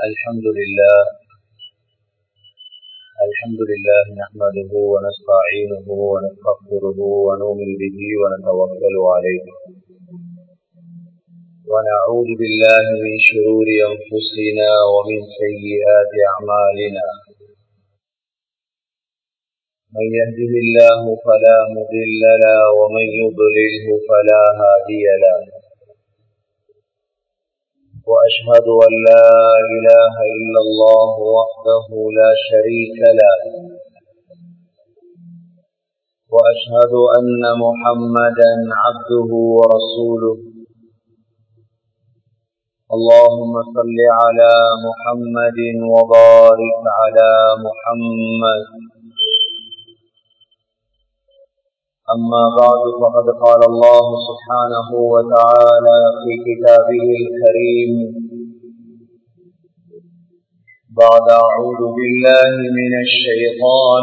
الحمد لله الحمد لله نحمده ونستعينه ونستغفره ونؤمن به ونتوكل عليه ونعوذ بالله من شرور أنفسنا ومن سيئات أعمالنا من يهده الله فلا مضل له ومن يضلله فلا هادي له وأشهد أن لا إله إلا الله وحده لا شريك له وأشهد أن محمدا عبده ورسوله اللهم صل على محمد وبارك على محمد أما بعد فقد قال الله سبحانه وتعالى في كتابه الكريم بعد أعوذ بالله من الشيطان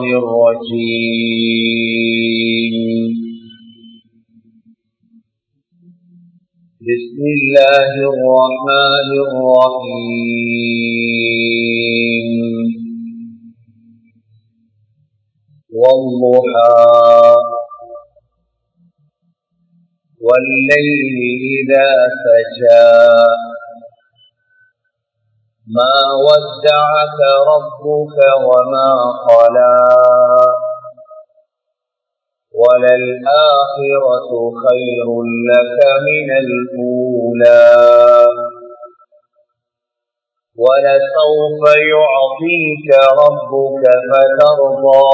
الرجيم بسم الله الرحمن الرحيم والضحى والليل إذا سجى ما ودعك ربك وما قلى وللآخرة خير لك من الأولى ولسوف يعطيك ربك فترضى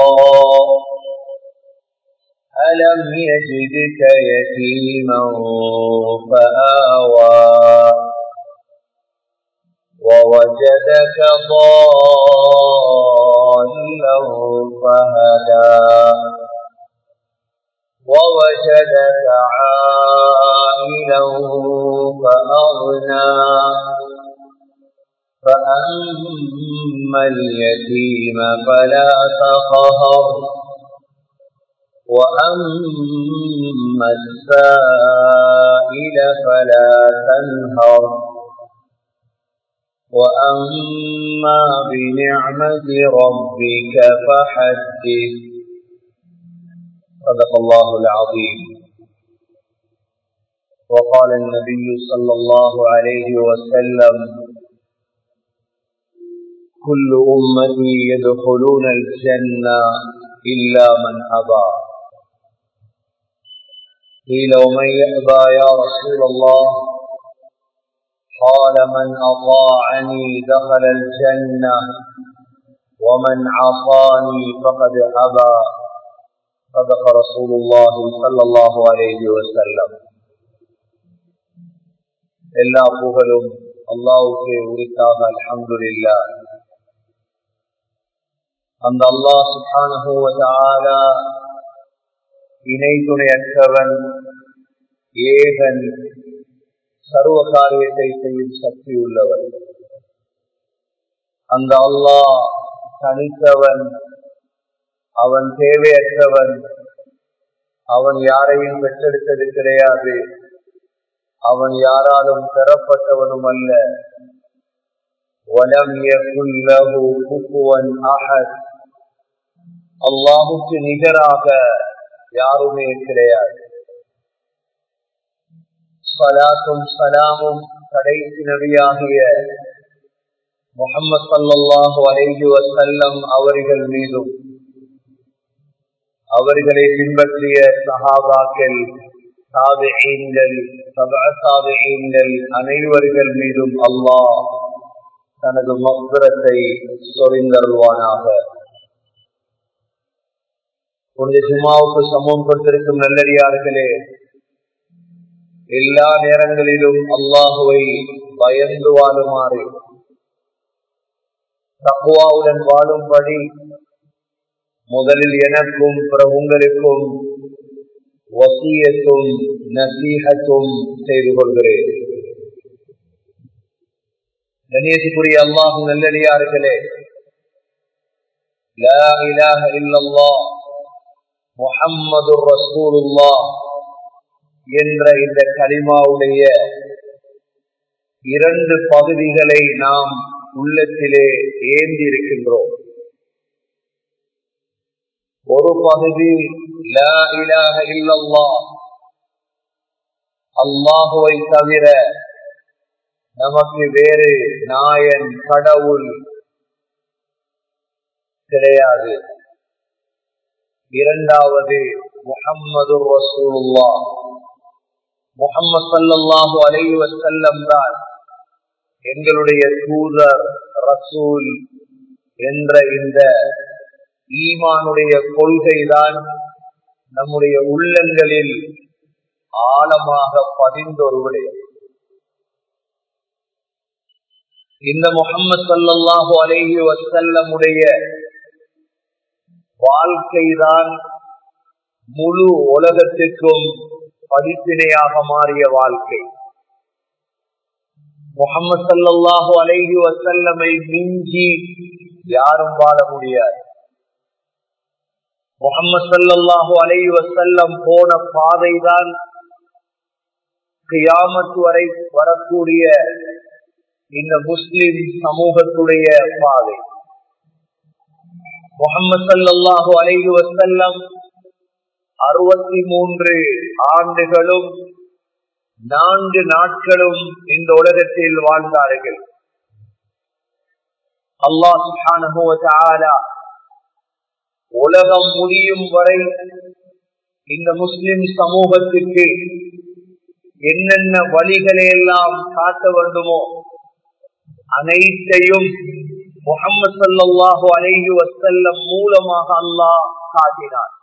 ألم يجدك يتيما فآوى ووجدك ضالا فهدى ووجدك عائلا فأغنى فأما اليتيم فلا تقهر وأما السائل فلا تنهر وأما بنعمة ربك فحدث صدق الله العظيم وقال النبي صلى الله عليه وسلم كل أمتي يدخلون الجنة إلا من أبى قيل ومن يأبى يا رسول الله قال من أطاعني دخل الجنة ومن عصاني فقد أبى صدق رسول الله صلى الله عليه وسلم எல்லா புகழும் அல்லாவுக்கே உரித்தாக அல்ஹம்துலில்லா அந்த அல்லாஹ் சுப்ஹானஹு வ தஆலா இணை துணையற்றவன் ஏகன் சர்வ காரியத்தை செய்யும் சக்தி உள்ளவன் அந்த அல்லாஹ் தனித்தவன் அவன் தேவையற்றவன் அவன் யாரையும் பெற்றெடுத்தது கிடையாது அவன் யாராலும் பெறப்பட்டவனும் அல்ல வலம் அஹத் அல்லாஹுக்கு நிகராக யாருமே கிடையாது சலாத்தும் சலாமும் கடைசி நபியாகிய முகமது சல்லாஹூ அலைஹி வசல்லம் அவர்கள் மீதும் அவர்களை பின்பற்றிய சஹாபாக்கள் சாதைகள் சாதைகள் அனைவர்கள் மீதும் அல்லாஹ் தனது மக்குரத்தை சொரிந்தருவானாக புனித ஜுமாவுக்கு சமம் கொண்டிருக்கும் நல்லடியார்களே எல்லா நேரங்களிலும் அல்லாஹுவை பயந்து வாழுமாறு தக்குவாவுடன் வாழும்படி முதலில் எனக்கும் பிற உங்களுக்கும் வசியத்தும் நசீகத்தும் செய்து கொள்கிறேன் கணேசுக்குரிய அல்லாஹு நல்லடியார்களே லா இலாஹ இல்லல்லாஹ் முஹம்மது ரசூலுல்லாஹ் என்ற இந்த கலிமாவுடைய இரண்டு பகுதிகளை நாம் உள்ளத்திலே ஏந்தி இருக்கின்றோம் ஒரு பகுதி லா இலாஹ இல்லல்லா அல்லாஹுவை தவிர நமக்கு வேறு நாயன் கடவுள் கிடையாது இரண்டாவது முகம்மது ரசூலுல்லா முகம்மது சல்லாஹு அலைஹி வசல்லம் தான் எங்களுடைய தூதர் ரசூல் என்ற இந்த ஈமானுடைய கொள்கைதான் நம்முடைய உள்ளங்களில் ஆழமாக பதிந்தொருவடைய இந்த முகம்மது சல்லாஹு அலேஹி வசல்லமுடைய வாழ்க்கைதான் முழு உலகத்திற்கும் படிப்பினையாக மாறிய வாழ்க்கை முகமது சல்லாஹூ அலைஹி வசல்லமை மிஞ்சி யாரும் வாழ முடியாது முகமது சல்லாஹூ அலைஹி வசல்லம் போன பாதைதான் கியாமத்து வரை வரக்கூடிய இந்த முஸ்லிம் சமூகத்துடைய பாதை முகமது சல்லாஹூ அலைஹி வசல்லம் அறுபத்தி மூன்று ஆண்டுகளும் நான்கு நாட்களும் இந்த உலகத்தில் வாழ்ந்தார்கள் அல்லாஹ் உலகம் முடியும் வரை இந்த முஸ்லிம் சமூகத்துக்கு என்னென்ன வழிகளை எல்லாம் காட்ட வேண்டுமோ அனைத்தையும் முகமது சல்லாஹு அலைஹி வசல்லம் மூலமாக அல்லாஹ் காட்டினார்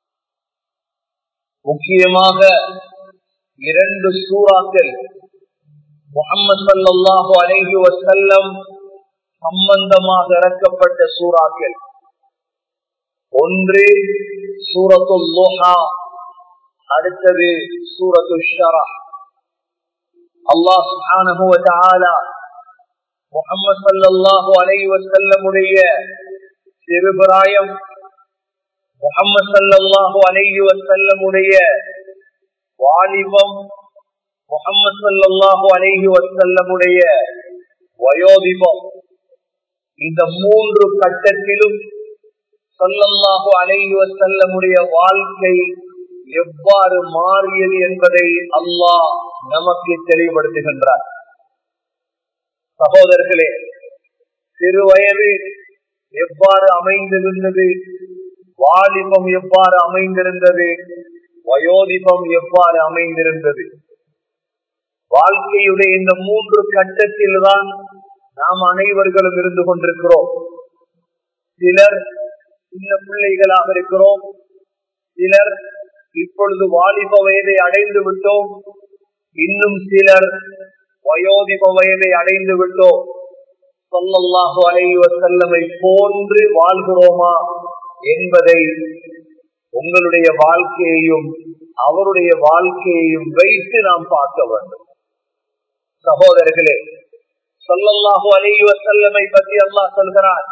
முக்கியமாக இரண்டு சூறாக்கள் முகமது சல்லாஹு அலைஹி வசல்லம் சம்பந்தமாக இறக்கப்பட்ட சூறாக்கள் ஒன்று சூரத்து லோஹா அடுத்தது சூரத்து ஷரா அல்லாஹ் சுப்ஹானஹு வ தஆலா முஹம்மது ஸல்லல்லாஹு அலைஹி வஸல்லமுடைய சிறுபிராயம் முஹம்மது ஸல்லல்லாஹு அலைஹி வஸல்லமுடைய வாலிபம் முஹம்மது ஸல்லல்லாஹு அலைஹி வஸல்லமுடைய வயோதிபம் இந்த மூன்று கட்டத்திலும் சொல்லல்லாஹு அலைஹி வஸல்லமுடைய வாழ்க்கை எவ்வாறு மாறியது என்பதை அல்லாஹ் நமக்கு தெளிவுபடுத்துகின்றார் சகோதரர்களே சிறு வயது எவ்வாறு அமைந்திருந்தது வாலிபம் எவ்வாறு அமைந்திருந்தது வயோதிபம் எவ்வாறு அமைந்திருந்தது வாழ்க்கையுடைய இந்த மூன்று கட்டத்தில் தான் நாம் அனைவர்களும் இருந்து கொண்டிருக்கிறோம் சிலர் சின்ன பிள்ளைகளாக இருக்கிறோம் சிலர் இப்பொழுது வாலிப வயதை அடைந்து விட்டோம் இன்னும் சிலர் வயோதிப வயதை அடைந்து விட்டோம் சொல்லல்லாஹு அலைவ செல்லமை போன்று வாழ்கிறோமா என்பதை உங்களுடைய வாழ்க்கையையும் அவருடைய வாழ்க்கையையும் வைத்து நாம் பார்க்க வேண்டும் சகோதரர்களே சொல்லல்லாஹு அலைவ செல்லமை பற்றி அல்லாஹ் சொல்கிறார்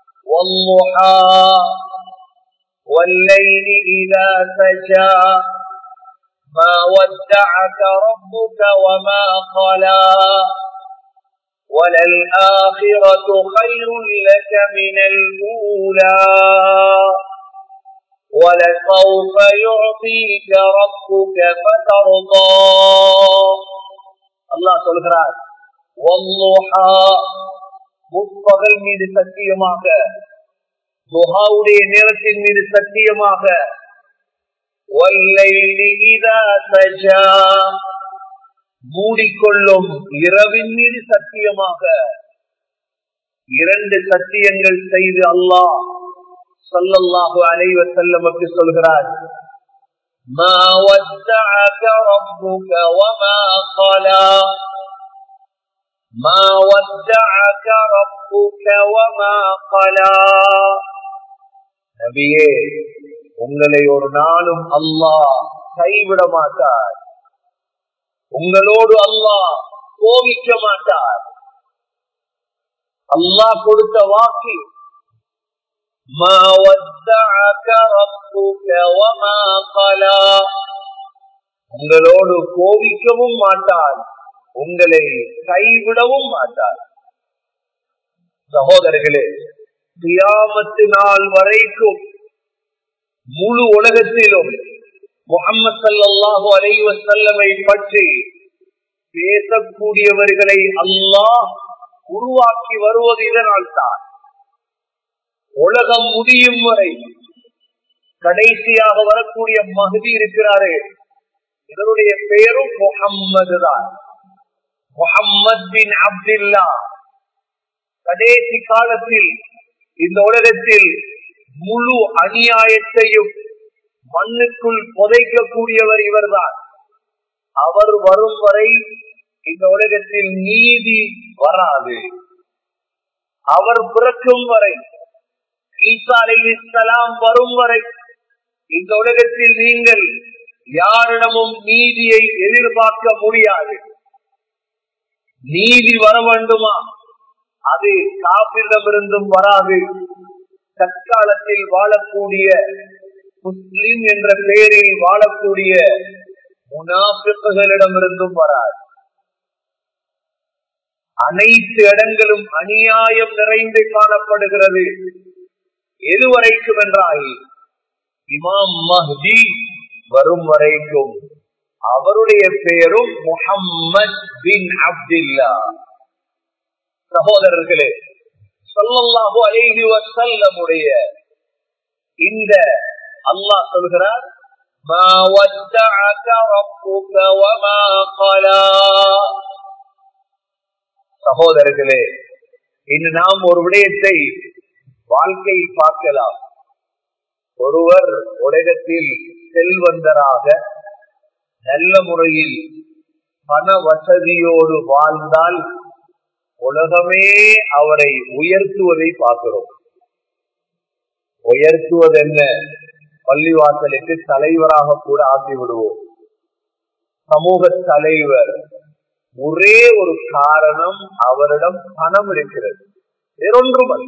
والليل إذا سجى ما ودعك ربك وما قلى وللآخرة خير لك من الأولى ولسوف يعطيك ربك فترضى الله சொல்கிறார் والضحى முற்பகல் மீது சத்தியமாக துஹாவுடைய நேரத்தின் மீது சத்தியமாக மூடிக்கொள்ளும் இரவின் மீது சத்தியமாக இரண்டு சத்தியங்கள் செய்து அல்லாஹ் சொல்லல்லாஹு அலைவ செல்லமக்கு சொல்கிறார் ما ودعك ربك وما قلى ما ودعك ربك وما قلى நபியே உங்களை ஒரு நாளும் அல்லாஹ் கைவிட மாட்டார் உங்களோடு அல்லாஹ் கோபிக்க மாட்டார் அல்லாஹ் கொடுத்த வாக்கு உங்களோடு கோபிக்கவும் மாட்டார் உங்களை கைவிடவும் மாட்டார் சகோதரர்களே தியாமத்து நாள் வரைக்கும் முழு உலகத்திலும் முகமது சல்லாஹு அலைவ செல்லமை பற்றி பேசக்கூடியவர்களை அல்லாஹ் உருவாக்கி வருவது இதனால் தான் உலகம் முடியும் வரை கடைசியாக வரக்கூடிய மகதி இருக்கிறாரே இதனுடைய பெயரும் முகம்மது தான் முகம்மது பின் அப்துல்லா கடைசி காலத்தில் இந்த உலகத்தில் முழு அநியாயத்தையும் மண்ணுக்குள் புதைக்கக்கூடியவர் இவர்தான் அவர் வரும் வரை இந்த உலகத்தில் நீதி வராது அவர் பிறக்கும் வரை ஈசா அலை இஸ்லாம் வரும் வரை இந்த உலகத்தில் நீங்கள் யாரிடமும் நீதியை எதிர்பார்க்க முடியாது நீதி வர வேண்டுமா அது காப்பிடமிருந்தும் வராது தற்காலத்தில் வாழக்கூடிய முஸ்லிம் என்ற பெயரில் வாழக்கூடிய முனாபிப்புகளிடமிருந்தும் வராது அனைத்து இடங்களும் அநியாயம் நிறைந்து காணப்படுகிறது எதுவரைக்கும் என்றால் இமாம் மஹ்தி வரும் வரைக்கும் அவருடைய பெயரும் முகம்மது பின் அப்துல்லா சகோதரர்களே சொல்லல்லாஹு அலைஹி வசல்லமுடைய இந்த அல்லாஹ் சொல்கிறார் ما ودعك ربك وما قلى சகோதரர்களே இன்று நாம் ஒரு விடயத்தை வாழ்க்கையில் பார்க்கலாம் ஒருவர் உலகத்தில் செல்வந்தராக நல்ல முறையில் பண வசதியோடு வாழ்ந்தால் உலகமே அவரை உயர்த்துவதை பார்க்கிறோம் உயர்த்துவது என்ன பள்ளிவாசலுக்கு தலைவராக கூட ஆக்கி விடுவோம் சமூக தலைவர் ஒரே ஒரு காரணம் அவரிடம் பணம் இருக்கிறது வேறொன்றும்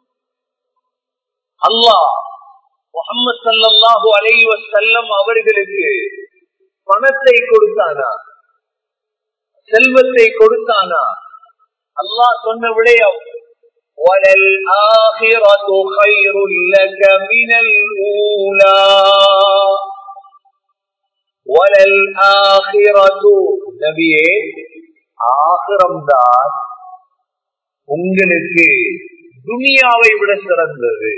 அல்லாஹ் முகமது சல்லாஹூ அலைவ செல்லம் அவர்களுக்கு பணத்தை கொடுத்தானா செல்வத்தை கொடுத்தானா அல்லாஹ் சொன்ன விடயம் وَلَلْآخِرَةُ خَيْرٌ لَكَ مِنَ الْأُولَى وَلَلْآخِرَةُ நபியே ஆகிரம்தான் உங்களுக்கு துனியாவை விட சிறந்தது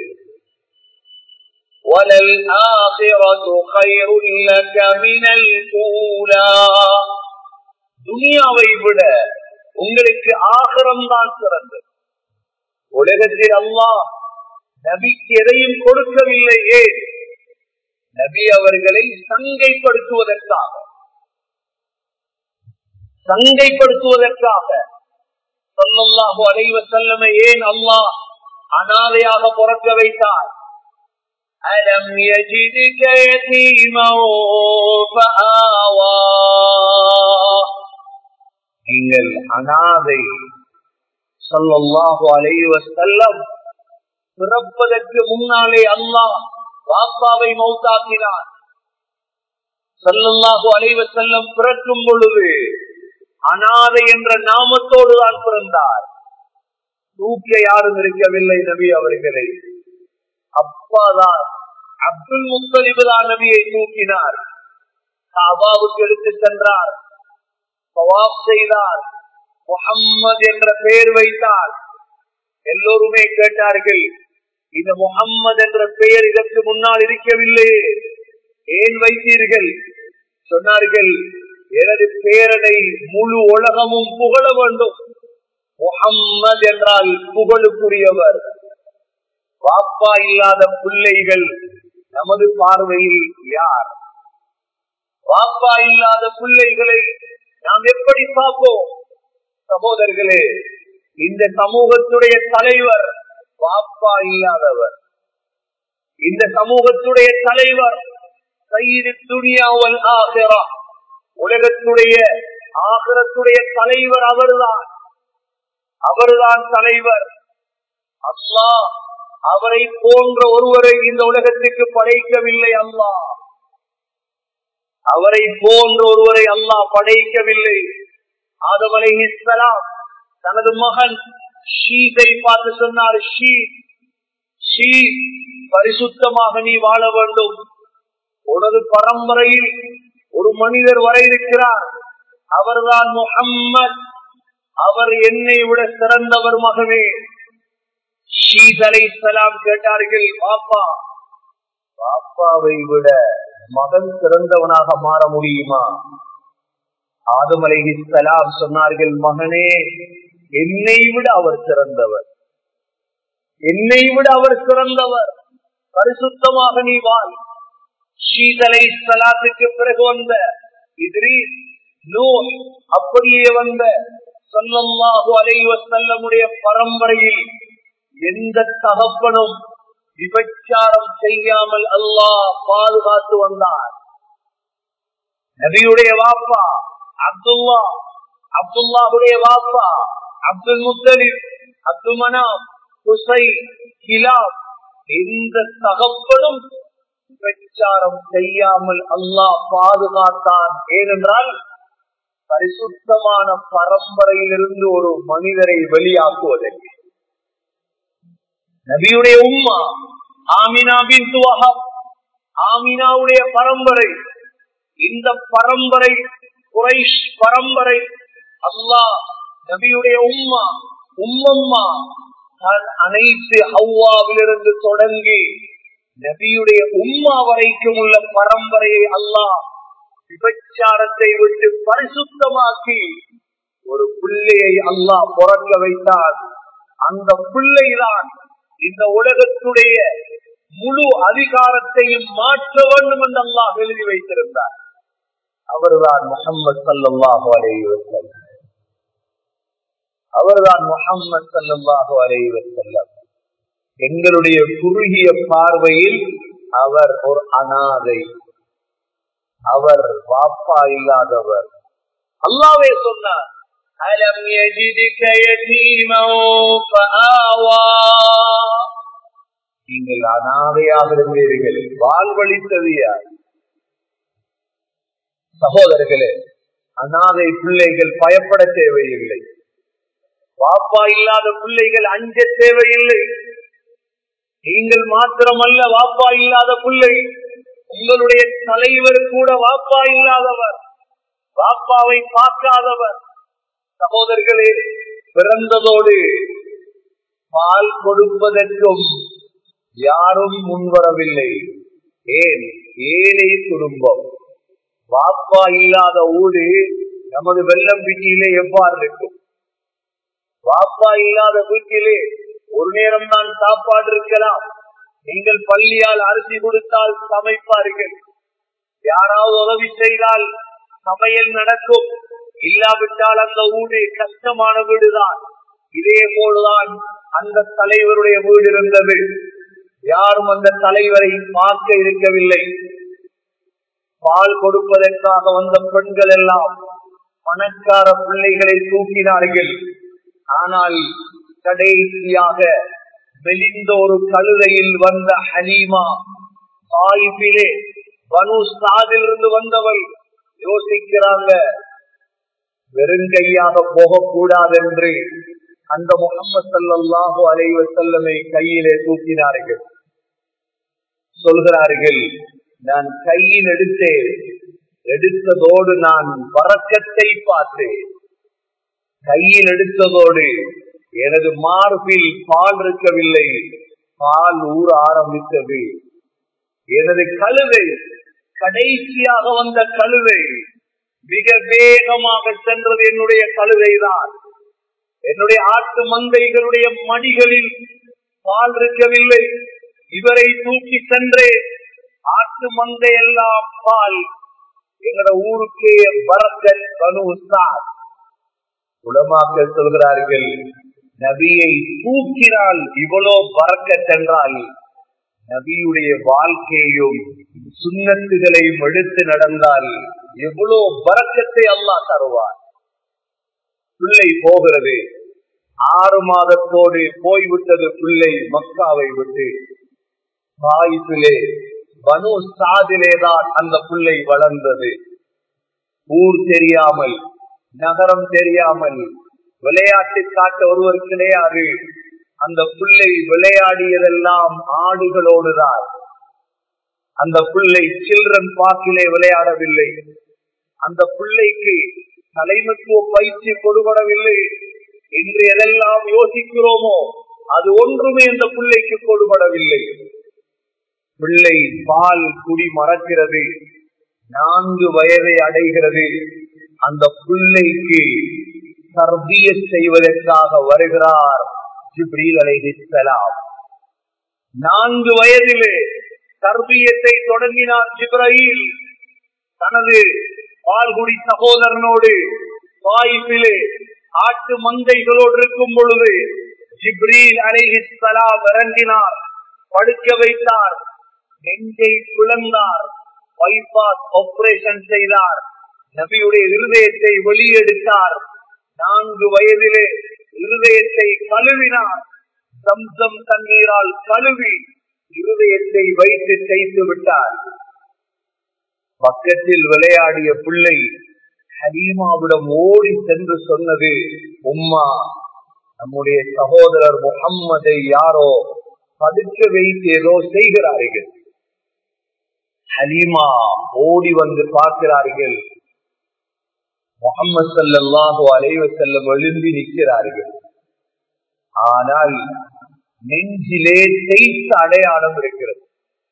وَلَلْآخِرَةُ خَيْرٌ لَكَ مِنَ الْأُولَى துனியாவை விட உங்களுக்கு ஆகிரம் தான் சிறந்தது உலகத்தில் அல்லாஹ் நபிக்கு எதையும் கொடுக்கவில்லையே நபி அவர்களை சங்கைப்படுத்துவதற்காக சங்கைப்படுத்துவதற்காக சொல்லல்லாஹு அலைவ செல்லமை ஏன் அல்லாஹ் அனாதையாக பிறக்க வைத்தார் அலம் يجدك يتيما فآوى நீங்கள் அனாதை சொல்லல்லாஹு அலைவ செல்லம் பிறப்பதற்கு முன்னாலே அல்லாஹ் வாப்பாவை மௌத்தாக்கினார் சல்லல்லாஹு அலைவ செல்லம் பிறக்கும் பொழுது அனாதை என்ற நாமத்தோடு தான் பிறந்தார் தூக்க யாரும் இருக்கவில்லை நபி அவர்களை அப்பாதான் அப்துல் முத்தலிபு தான் நபியை தூக்கினார் காபாவுக்கு எடுத்து சென்றார் சவாப் செய்தார் முகம்மது என்ற பெயர் வைத்தார் எல்லோருமே கேட்டார்கள் இந்த முகம்மது என்ற பெயர் இதற்கு முன்னால் இருக்கவில்லை ஏன் வைத்தீர்கள் சொன்னார்கள் எனது பேரனை முழு உலகமும் புகழ வேண்டும் முகம்மது என்றால் புகழுக்குரியவர் வாப்பா இல்லாத பிள்ளைகள் நமது பார்வையில் யார் வாப்பா இல்லாத பிள்ளைகளை நாம் எப்படி பார்ப்போம் சகோதரர்களே இந்த சமூகத்துடைய தலைவர் வாப்பா இல்லாதவர் இந்த சமூகத்துடைய தலைவர் சைது துணியாவல் ஆகிறா உலகத்துடைய ஆகரத்துடைய தலைவர் அவர்தான் அவர்தான் தலைவர் அல்லா அவரை போன்ற ஒருவரை இந்த உலகத்துக்கு படைக்கவில்லை அல்லா அவரை போன்ற ஒருவரை அல்லாஹ் படைக்கவில்லை ஆதம் அலை இஸ்லாம் தனது மகன் ஷீதை பார்த்து சொன்னார் ஷீ ஷீ பரிசுத்தமாக நீ வாழ வேண்டும் உனது பரம்பரையில் ஒரு மனிதர் வர இருக்கிறார் அவர்தான் முகம்மது அவர் என்னை விட சிறந்தவர் மகமே ஷீதலை சலாம் கேட்டார்கள் பாப்பா பாப்பாவை விட மகன் சிறந்தவனாக மாற முடியுமா ஆதமலை சலாம் சொன்னார்கள் மகனே என்னை விட அவர் சிறந்தவர் என்னை விட அவர் சிறந்தவர் பரிசுத்தமாக நீ வாழ் ஷீதலை சலாத்துக்கு பிறகு வந்த இதிரி நூ அப்படியே வந்த சொல்லல்லாஹு அலைவ செல்லமுடைய பரம்பரையில் எந்த தகப்பனும் விபச்சாரம் செய்யாமல் அல்லாஹ் பாதுகாத்து வந்தார் நபியுடைய வாப்பா அப்துல்லா அப்துல்லாவுடைய வாப்பா அப்துல் முத்தலிப் அப்துல் மனாப் குசை கிலாப் எந்த தகப்பனும் பிரச்சாரம் செய்யாமல் அல்லாஹ் பாதுகாத்தான் ஏனென்றால் பரிசுத்தமான பரம்பரையிலிருந்து ஒரு மனிதரை வெளியாக்குவதற்கு நபியுடைய உம்மா ஆமினா பின் துவஹப் ஆமினாவுடைய பரம்பரை இந்த பரம்பரை குறைஷ் பரம்பரை அல்லாஹ் நபியுடைய உம்மா உம்மம்மா அனைத்து ஹவ்வாவிலிருந்து தொடங்கி நபியுடைய உம்மா வரைக்கும் உள்ள பரம்பரையை அல்லாஹ் விபச்சாரத்தை விட்டு பரிசுத்தமாக்கி ஒரு பிள்ளையை அல்லாஹ் பிறக்க வைத்தார் அந்த பிள்ளைதான் இந்த உலகத்துடைய முழு அதிகாரத்தையும் மாற்ற வேண்டும் என்று அல்லாஹ் எழுதி வைத்திருந்தார் அவர்தான் முகமது சல்லாஹு அலைவசல்லம் அவர்தான் முகமது சல்லாஹு அலைவசல்லம் எங்களுடைய குறுகிய பார்வையில் அவர் ஒரு அனாதை அவர் வாப்பா இல்லாதவர் அல்லாவே சொன்னார் அலம் يجدك يتيما فآوى நீங்கள் அனாதையாக இருந்தீர்கள் வாழ்வழித்தது யார் சகோதரர்களே அனாதை பிள்ளைகள் பயப்பட தேவையில்லை வாப்பா இல்லாத பிள்ளைகள் அஞ்ச தேவையில்லை நீங்கள் மாத்திரமல்ல வாப்பா இல்லாத பிள்ளை உங்களுடைய தலைவர் கூட வாப்பா இல்லாதவர் வாப்பாவை பார்க்காதவர் சகோதரர்களே பிறந்ததோடு பால் கொடுப்பதற்கும் யாரும் முன்வரவில்லை ஏன் ஏழை குடும்பம் வாப்பா இல்லாத ஊடு நமது வெள்ளம் வீட்டிலே எவ்வாறு இருக்கும் வாப்பா இல்லாத வீட்டிலே ஒரு நேரம் தான் சாப்பாடு இருக்கலாம் நீங்கள் பள்ளியால் அரிசி கொடுத்தால் சமைப்பார்கள் யாராவது உதவி செய்தால் சமையல் நடக்கும் இல்லாவிட்டால் அந்த வீடு கஷ்டமான வீடுதான் இதே போலதான் அந்த தலைவருடைய வீடு இருந்தது யாரும் அந்த தலைவரை பார்க்க இருக்கவில்லை பால் கொடுப்பதற்காக வந்த பெண்கள் எல்லாம் பணக்கார பிள்ளைகளை தூக்கினார்கள் ஆனால் கடைசியாக மெலிந்த ஒரு கழுதையில் வந்த ஹலீமா சாயிப்பிலே பனு சாதிலிருந்து வந்தவள் யோசிக்கிறாங்க வெறுங்கையாக போகக்கூடாது என்று அந்த முகமது சல்லாஹூ அலைவ செல்லமை கையிலே தூக்கினார்கள் சொல்கிறார்கள் நான் கையில் எடுத்தேன் எடுத்ததோடு நான் வரக்கத்தை பார்த்தேன் கையில் எடுத்ததோடு எனது மார்பில் பால் இருக்கவில்லை பால் ஊற ஆரம்பித்தது எனது கழுதை கடைசியாக வந்த கழுதை மிக வேகமாக சென்றது என்னுடைய கழுதைதான் என்னுடைய ஆட்டு மந்தைகளுடைய மடிகளில் பால் இருக்கவில்லை இவரை தூக்கி சென்றே ஆட்டு மந்தை எல்லாம் பால் எங்களோட ஊருக்கே பரக்கன் பனு உஸ்தாத் உலமாக்கள் சொல்கிறார்கள் நபியை தூக்கினால் இவ்வளோ பறக்க சென்றால் நபியுடைய வாழ்க்கையும் சுண்ணத்துகளையும் எடுத்து நடந்தால் எவ்வளோ பறக்கத்தை அல்லாஹ் தருவார் பிள்ளை போகிறது ஆறு மாதத்தோடு போய்விட்டது பிள்ளை மக்காவை விட்டு தாயிலே பனு சாதிலேதான் அந்த பிள்ளை வளர்ந்தது ஊர் தெரியாமல் நகரம் தெரியாமல் விளையாட்டு காட்ட ஒருவர் கிடையாது அந்த பிள்ளை விளையாடியதெல்லாம் ஆடுகளோடுதான் அந்த பிள்ளை சில்ட்ரன் பார்க்கிலே விளையாடவில்லை அந்த பிள்ளைக்கு தலைமத்துவ பயிற்சி கொடுபடவில்லை என்று எதெல்லாம் யோசிக்கிறோமோ அது ஒன்றுமே அந்த பிள்ளைக்கு கொடுபடவில்லை பிள்ளை பால் குடி மறக்கிறது நான்கு வயதை அடைகிறது அந்த பிள்ளைக்கு தர்பிய செய்வதற்காக வருகிறார் ஜிப்ரீல் அலைஹிஸ்ஸலாம் நான்கு வயதிலே தர்பியத்தை தொடங்கினார் ஜிப்ரீல் தனது பால்குடி சகோதரனோடு வாய்ப்பிலே ஆட்டு மந்தைகளோடு இருக்கும் பொழுது ஜிப்ரீல் அலைஹிஸ்ஸலாம் இறங்கினார் படுக்க வைத்தார் நெஞ்சை பிளந்தார் பைபாஸ் ஆபரேஷன் செய்தார் நபியுடைய இருதயத்தை வெளியெடுத்தார் நான்கு வயதிலே இருதயத்தை கழுவினார் சம்சம் தண்ணீரால் கழுவி இருதயத்தை வைத்து செய்து விட்டார் பக்கத்தில் விளையாடிய பிள்ளை ஹலீமாவிடம் ஓடி சென்று சொன்னது உம்மா நம்முடைய சகோதரர் முகம்மதை யாரோ பதுக்க வைத்து ஏதோ செய்கிறார்கள் ஹலீமா ஓடி வந்து பார்க்கிறார்கள் முகமது சல்லாஹு அலைவ செல்லம் எழும்பி நிற்கிறார்கள் ஆனால் நெஞ்சிலே செய்த அடையாளம் இருக்கிறது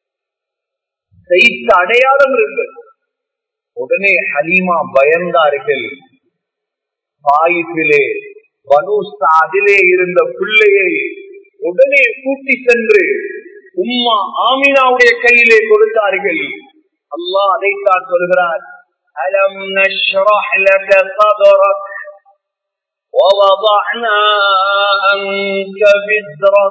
செய்த அடையாளம் இருக்கிறது உடனே ஹலீமா பயந்தார்கள் பாயிப்பிலே அதிலே இருந்த பிள்ளையை உடனே கூட்டி சென்று உம்மா ஆமினாவுடைய கையிலே கொடுத்தார்கள் அல்லாஹ் அதைத்தான் சொல்கிறார் ألم نشرح لك صدرك ووضعنا عنك وزرك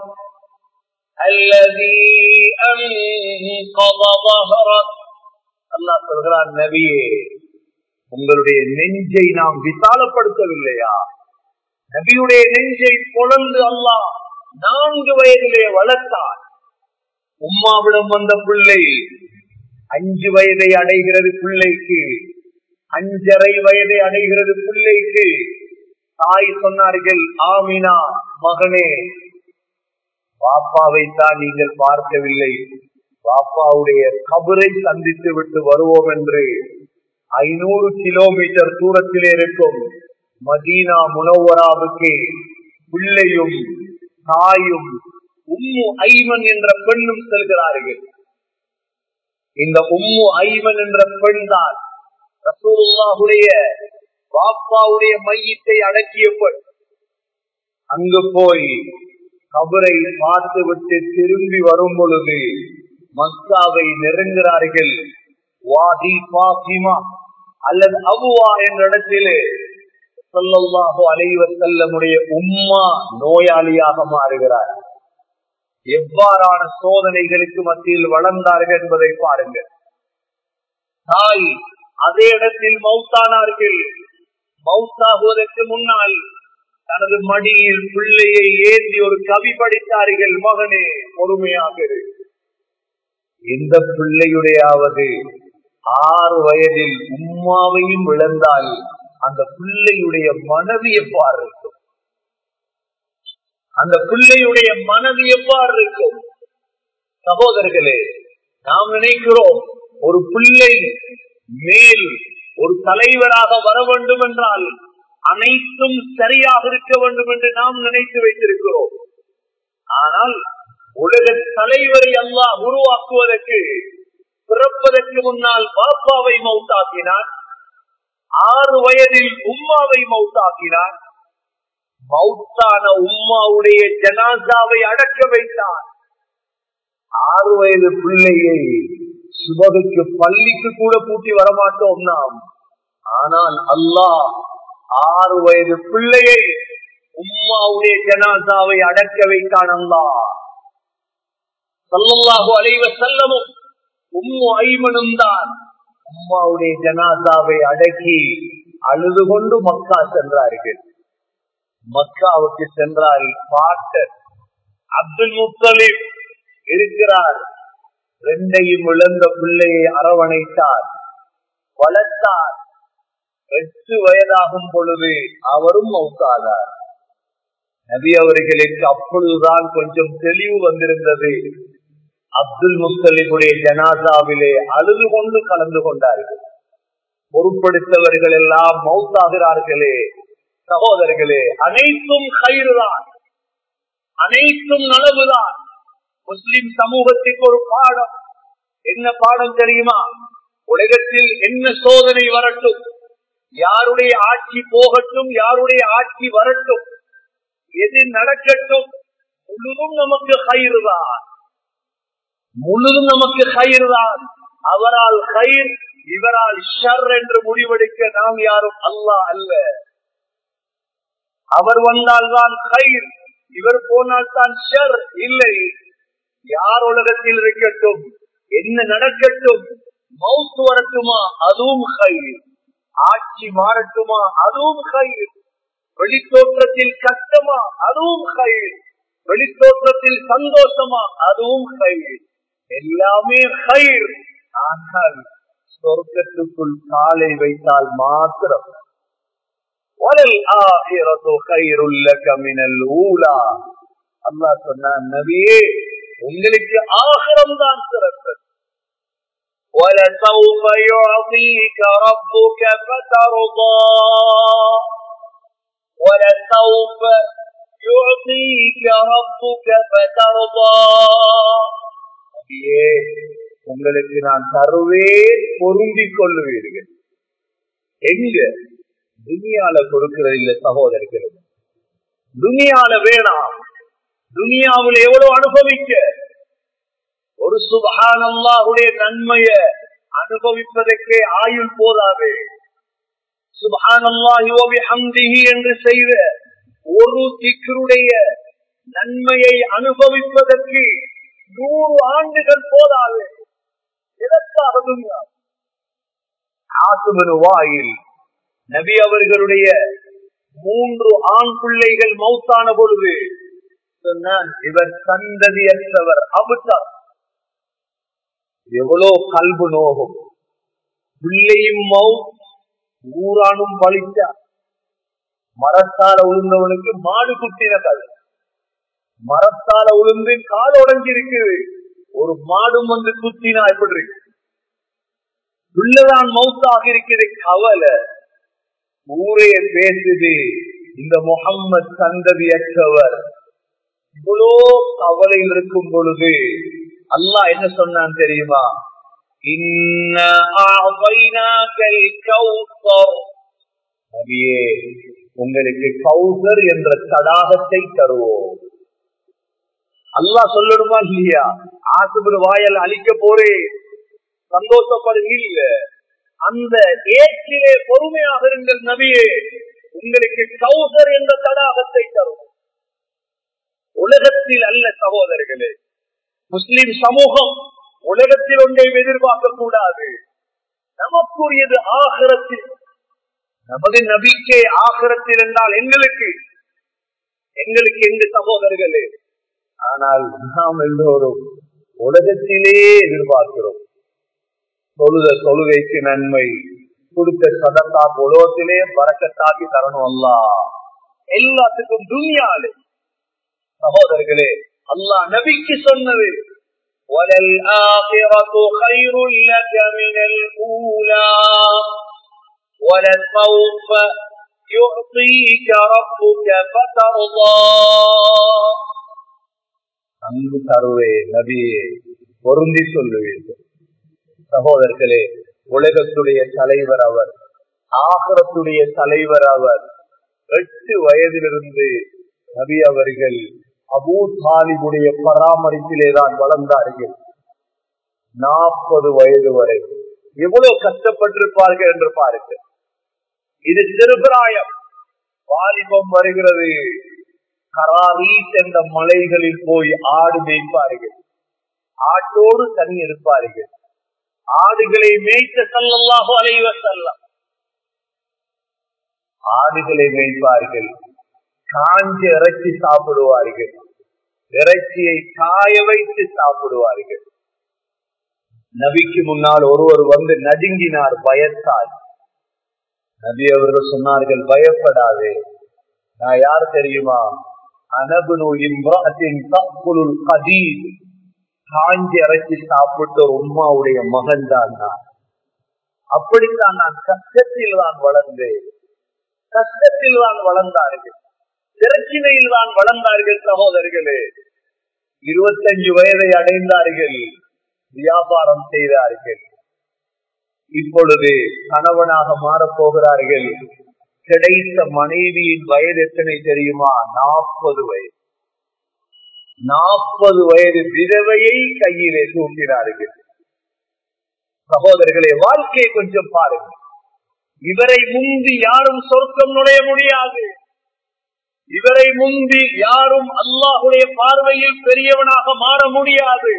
الذي أنقض ظهرك அல்லாஹ் சொல்கிறார் நபியே உங்களுடைய நெஞ்சை நாம் விசாலப்படுத்தவில்லையா நபியுடைய நெஞ்சை பொழந்து அல்லாஹ் நான்கு வயதிலே வளர்த்தார் உம்மாவிடம் வந்த பிள்ளை அஞ்சு வயதை அடைகிறது பிள்ளைக்கு அஞ்சரை வயதை அடைகிறது பிள்ளைக்கு தாய் சொன்னார்கள் ஆமினா மகனே பாப்பாவை தான் நீங்கள் பார்க்கவில்லை பாப்பாவுடைய கபரை சந்தித்து விட்டு வருவோம் என்று ஐநூறு கிலோமீட்டர் தூரத்தில் இருக்கும் மதீனா முனவராவுக்கு பிள்ளையும் தாயும் உம்மு ஐமன் என்ற பெண்ணும் செல்கிறார்கள் இந்த உம்மு ஐமன் என்ற பெண் தான் ரசூலுல்லாஹுடைய பாப்பாவுடைய மையத்தை அடக்கிய பெண் அங்கு போய் கபரை பார்த்து விட்டு திரும்பி வரும் பொழுது மக்காவை நெருங்குகிறார்கள் வாதி பாசிமா அல்லது அபுவா என்ற இடத்திலே சொல்லல்லாஹு அலைவர் செல்லமுடைய உம்மா நோயாளியாக மாறுகிறார் எவ்வாறான சோதனைகளுக்கு மத்தியில் வளர்ந்தார்கள் என்பதை பாருங்கள் தாய் அதே இடத்தில் மௌத்தானார்கள் மௌத்தாகுவதற்கு முன்னால் தனது மடியில் பிள்ளையை ஏந்தி ஒரு கவி படித்தார்கள் மகனே பொறுமையாக இரு எந்த பிள்ளையுடையாவது ஆறு வயதில் உம்மாவையும் இழந்தால் அந்த பிள்ளையுடைய மனது எவ்வாறு இருக்கும் அந்த பிள்ளையுடைய மனது எவ்வாறு இருக்கும் சகோதரர்களே நாம் நினைக்கிறோம் ஒரு பிள்ளை மேல் ஒரு தலைவராக வர வேண்டும் என்றால் அனைத்தும் சரியாக இருக்க வேண்டும் என்று நாம் நினைத்து வைத்திருக்கிறோம் ஆனால் உலக தலைவரை அல்லாஹ் உருவாக்குவதற்கு பிறப்பதற்கு முன்னால் பாப்பாவை மௌத்தாக்கினார் ஆறு வயதில் உம்மாவை மௌத்தாக்கினார் மௌத்தான உம்மாவுடைய ஜனாசாவை அடக்க வைத்தார் ஆறு வயது பிள்ளையை சுபகுக்கு பள்ளிக்கு கூட பூட்டி வரமாட்டோம் நாம் ஆனால் அல்லாஹ் ஆறு வயது பிள்ளையை உம்மாவுடைய ஜனாசாவை அடக்க வைத்தான் அல்லாஹ் சல்லல்லாஹு அலைவ செல்லமும் உம்மு ஐமனும் தான் உம்மாவுடைய ஜனாசாவை அடக்கி அழுது கொண்டு மக்கா சென்றார்கள் மக்காவுக்கு சென்றால் பாட்டர் அப்துல் முத்தலிப் இருக்கிறார் ரெண்டையும் இழந்த பிள்ளையை அரவணைத்தார் வளர்த்தார் எட்டு வயதாகும் பொழுது அவரும் மௌத்தானார் நபி அவர்களுக்கு அப்பொழுதுதான் கொஞ்சம் தெளிவு வந்திருந்தது அப்துல் முஸ்தலிபுடைய ஜனாதாவிலே அழுது கொண்டு கலந்து கொண்டார்கள் பொறுப்படுத்தவர்கள் எல்லாம் மௌத்தாகிறார்களே சகோதரர்களே அனைத்தும் கயிறுதான் அனைத்தும் நலவுதான் முஸ்லிம் சமூகத்திற்கு ஒரு பாடம் என்ன பாடம் தெரியுமா உலகத்தில் என்ன சோதனை வரட்டும் யாருடைய ஆட்சி போகட்டும் யாருடைய ஆட்சி வரட்டும் எது நடக்கட்டும் முழுதும் நமக்கு கயிறுதான் முழுதும் நமக்கு கயிறுதான் அவரால் கயிர் இவரால் ஷர் என்று முடிவெடுக்க நாம் யாரும் அல்லா அல்ல அவர் வந்தால் தான் கயிர் இவர் போனால் தான் ஷர் இல்லை யார் உலகத்தில் இருக்கட்டும் என்ன நடக்கட்டும் மவுத்து வரட்டுமா அதுவும் கயிறு ஆட்சி மாறட்டுமா அதுவும் கயிறு வெளித்தோற்றத்தில் கஷ்டமா அதுவும் கயிறு வெளித்தோற்றத்தில் சந்தோஷமா அதுவும் கயிறு எல்லாமே கயிறு ஆனால் சொர்க்கத்துக்குள் காலை வைத்தால் மாத்திரம் அல்லா சொன்ன நபியே உங்களுக்கு ஆகரம் தான் சிறந்தது ولسوف يعطيك ربك فترضى ولسوف يعطيك ربك فترضى உங்களுக்கு நான் தருவேன் பொருந்திக் கொள்ளுவீர்கள் எங்க துனியால கொடுக்கிறது இல்ல சகோதரர்கள் துனியால வேணாம் துனியாவில் எவ்வளவு அனுபவிக்க ஒரு சுபஹானல்லாஹுடைய நன்மைய அனுபவிப்பதற்கே ஆயுள் போதாது சுபஹானல்லாஹி என்று செய்த ஒரு திக்கருடைய நன்மையை அனுபவிப்பதற்கு நூறு ஆண்டுகள் போதாது எதற்காக துனியா வாயில் நபி அவர்களுடைய மூன்று ஆண் பிள்ளைகள் மௌத்தான பொழுது சொன்னான் இவர் சந்ததியற்றவர் அபுத்தார் எவ்வளோ கல்பு நோகும் பிள்ளையும் மௌ ஊரானும் பழிச்சா மரத்தால உளுந்தவனுக்கு மாடு குத்தின கல் மரத்தால உளுந்து கால் உடஞ்சிருக்குது ஒரு மாடும் வந்து குத்தினா எப்படி இருக்கு உள்ளதான் மௌத்தாக இருக்கிற கவலை ஊரே பேசுது இந்த முகம்மது சந்ததியற்றவர் இவ்வளோ கவலையில் இருக்கும் பொழுது அல்லாஹ் என்ன சொன்னான் தெரியுமா நபியே உங்களுக்கு கௌசர் என்ற தடாகத்தை தருவோம் அல்லாஹ் சொல்லணுமா இல்லையா ஆசுபர் வாயல் அழிக்க போறே சந்தோஷப்படுங்க அந்த ஏற்றிலே பொறுமையாக இருங்கள் நபியே உங்களுக்கு கௌசர் என்ற தடாகத்தை தரும் உலகத்தில் அல்ல சகோதரர்களே முஸ்லிம் சமூகம் உலகத்தில் ஒன்றை எதிர்பார்க்க கூடாது நமக்குரியது ஆகரத்தில் நமது நபிக்கை ஆகரத்தில் என்றால் எங்களுக்கு எங்களுக்கு எந்த சகோதரர்களே ஆனால் நாம் எல்லோரும் உலகத்திலே எதிர்பார்க்கிறோம் தொழுத தொழுகைக்கு நன்மை கொடுத்த சதத்தா உலகத்திலே பறக்கத்தாக்கி தரணும் அல்லா எல்லாத்துக்கும் துணியாலே சகோதரர்களே அல்லாஹ் நபிக்கு சொன்னது وَلَلْآخِرَةُ خَيْرٌ لَكَ مِنَ الْأُولَى وَلَسَوْفَ يُعْطِيكَ رَبُّكَ فَتَرْضَى அன்பு தருவே நபியே பொருந்தி சொல்லுவீர்கள் சகோதரர்களே உலகத்துடைய தலைவர் அவர் ஆகரத்துடைய தலைவர் அவர் எட்டு வயதிலிருந்து நபி அவர்கள் அபூ தாலிபுடைய பராமரிப்பிலே தான் வளர்ந்தார்கள் நாற்பது வயது வரை எவ்வளவு கஷ்டப்பட்டிருப்பார்கள் என்று பாருங்கள் இது சிறுபிராயம் வாலிபம் வருகிறது கராரீஸ் என்ற மலைகளில் போய் ஆடு மேய்ப்பார்கள் ஆட்டோடு தனி இருப்பார்கள் ஆடுகளை மேய்த்த செல்லல்லாஹோ அலைவ செல்லம் ஆடுகளை மேய்ப்பார்கள் காஞ்ச இறைச்சி சாப்பிடுவார்கள் இறைச்சியை காய வைத்து சாப்பிடுவார்கள் நபிக்கு முன்னால் ஒருவர் வந்து நடுங்கினார் பயத்தால் நபி அவர்கள் சொன்னார்கள் பயப்படாது நான் யார் தெரியுமா அனபுனு இம்ராத்தின் தப்புலுல் கதீர் காஞ்சி அரைச்சி சாப்பிட்ட ஒரு உம்மாவுடைய மகன் தான் நான் அப்படித்தான் நான் கஷ்டத்தில் தான் வளர்ந்தேன் கஷ்டத்தில் தான் வளர்ந்தார்கள் பிரச்சினையில் தான் வளர்ந்தார்கள் சகோதரர்களே இருபத்தஞ்சு வயதை அடைந்தார்கள் வியாபாரம் செய்தார்கள் இப்பொழுது கணவனாக மாறப் போகிறார்கள் கிடைத்த மனைவியின் வயது எத்தனை தெரியுமா நாற்பது வயது நாற்பது வயது விதவையை கையிலே தூக்கினார்கள் சகோதரர்களே வாழ்க்கையை கொஞ்சம் பாருங்கள் இவரை முந்தி யாரும் சொர்க்கம் நுழைய முடியாது இவரை முந்தி யாரும் அல்லாஹுடைய பார்வையில் பெரியவனாக மாற முடியாது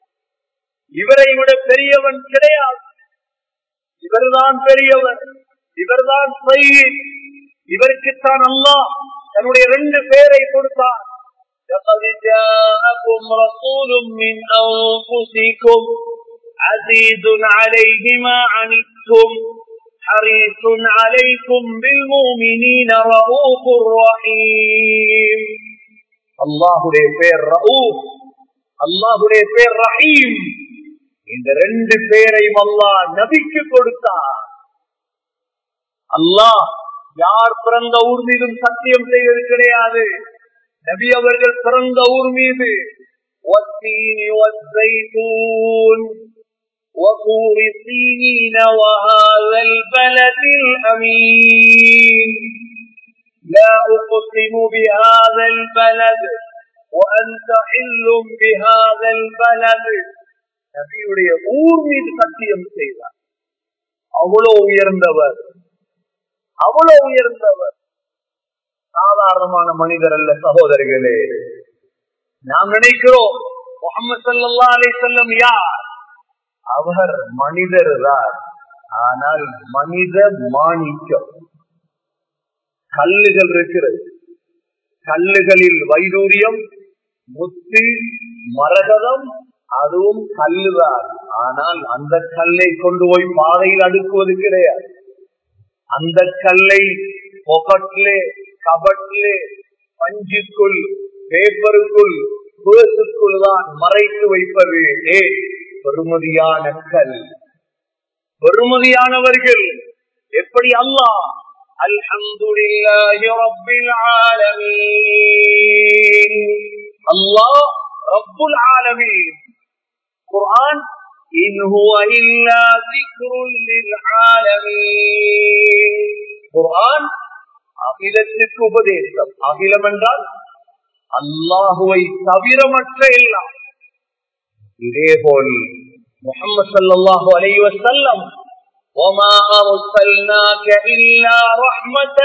இவரை விட பெரியவன் கிடையாது இவர்தான் பெரியவர் இவர்தான் சையீத் இவருக்குத்தான் அல்லாஹ் தன்னுடைய ரெண்டு பேரை கொடுத்தார் لقد جاءكم رسول من أنفسكم عزيز عليه ما عنتم حريص عليكم بالمؤمنين رؤوف رحيم அல்லாஹுடைய பேர் ரவுப் அல்லாஹுடைய பேர் ரஹீம் இந்த ரெண்டு பேரையும் அல்லாஹ் நபிக்கு கொடுத்தார் அல்லாஹ் யார் பிறந்த ஊர் மீதும் சத்தியம் செய்வது கிடையாது நபி அவர்கள் பிறந்த ஊர் மீது والتين والزيتون وطور سينين وهذا البلد الأمين لا أقسم بهذا البلد وأنت حل بهذا البلد நபியுடைய ஊர் மீது சத்தியம் செய்தார் அவ்வளவு உயர்ந்தவர் அவ்வளவு உயர்ந்தவர் சாதாரணமான மனிதர் அல்ல சகோதரிகளே நாம் நினைக்கிறோம் முகமது சல்லா அலி செல்லம் யார் அவர் மனிதர் தான் ஆனால் மனித மாணிக்கம் கல்லுகள் இருக்கிறது கல்லுகளில் வைடூரியம் முத்து மரகதம் அதுவும் கல்லுதான் ஆனால் அந்த கல்லை கொண்டு போய் பாதையில் அடுக்குவது கிடையாது அந்த கல்லை பொகட்லே கபட்லே பஞ்சுக்குள் பேப்பருக்குள் பேசுக்குள் தான் மறைத்து வைப்பது ஏ பெருமதியான கல் பெருமதியானவர்கள் எப்படி அல்லாஹ் அல்ஹம்துலில்லாஹி ரப்பில் ஆலமீன் அல்லாஹ் ரப்புல் ஆலமீன் குர்ஆன் இன் ஹுவ இல்லா ذிக்ருல் லில் ஆலமீன் குர்ஆன் அகிலத்துக்கு உபதேசம் அகிலம் என்றால் அல்லாஹுவை தவிர மற்ற எல்லாம் இதேபோல் முகமது சல்லாஹு அலைஹி வஸல்லம் وما أرسلناك إلا رحمة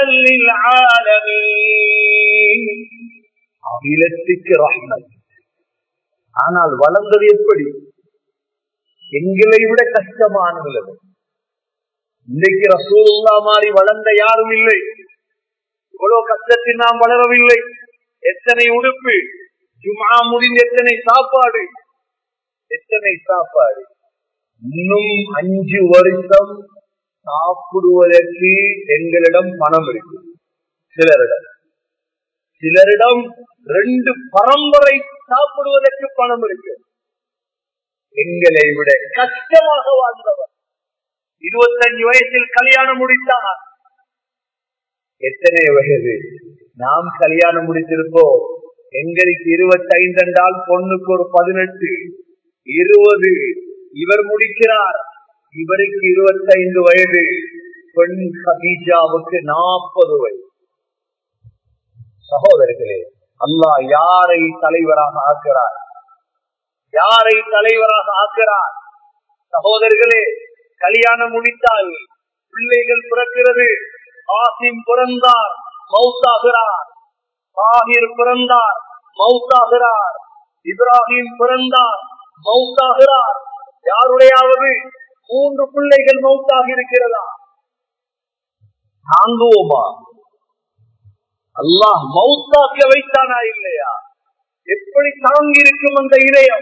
للعالمين அகிலத்துக்கு ரஹ்மத் ஆனால் வளர்ந்தது எப்படி எங்களை விட கஷ்டமான நிலைமை இன்றைக்கு ரசூல்லா மாதிரி வளர்ந்த யாரும் இல்லை இவ்வளவு கஷ்டத்தில் நாம் வளரவில்லை எத்தனை உடுப்பு ஜுமா முடிந்த எத்தனை சாப்பாடு எத்தனை சாப்பாடு இன்னும் அஞ்சு வருஷம் சாப்பிடுவதற்கு எங்களிடம் பணம் இருக்கு சிலரிடம் சிலரிடம் ரெண்டு பரம்பரை சாப்பிடுவதற்கு பணம் இருக்கு எங்களை விட கஷ்டமாக வாழ்ந்தவர் இருபத்தஞ்சு வயசில் கல்யாணம் முடித்தார் எத்தனை வயது நாம் கல்யாணம் முடித்திருப்போம் எங்களுக்கு இருபத்தி ஐந்து என்றால் பொண்ணுக்கு ஒரு பதினெட்டு இருபது இவர் முடிக்கிறார் இவருக்கு இருபத்தி ஐந்து வயது பெண் ஹதீஜாவுக்கு நாற்பது வயது சகோதரர்களே அல்லாஹ் யாரை தலைவராக ஆக்கிறார் யாரை தலைவராக ஆக்கிறார் சகோதரர்களே கல்யாணம் முடித்தால் பிள்ளைகள் பிறக்கிறது ஆசிம் பிறந்தார் மௌத்தாகிறார் தாகிர் பிறந்தார் மௌத்தாகிறார் இப்ராஹிம் பிறந்தார் மௌத்தாகிறார் யாருடையாவது மூன்று பிள்ளைகள் மௌத்தாக இருக்கிறதா தாங்குவோமா அல்லாஹ் மௌத்தாக்க வைத்தானா இல்லையா எப்படி தாங்கி இருக்கும் அந்த இதயம்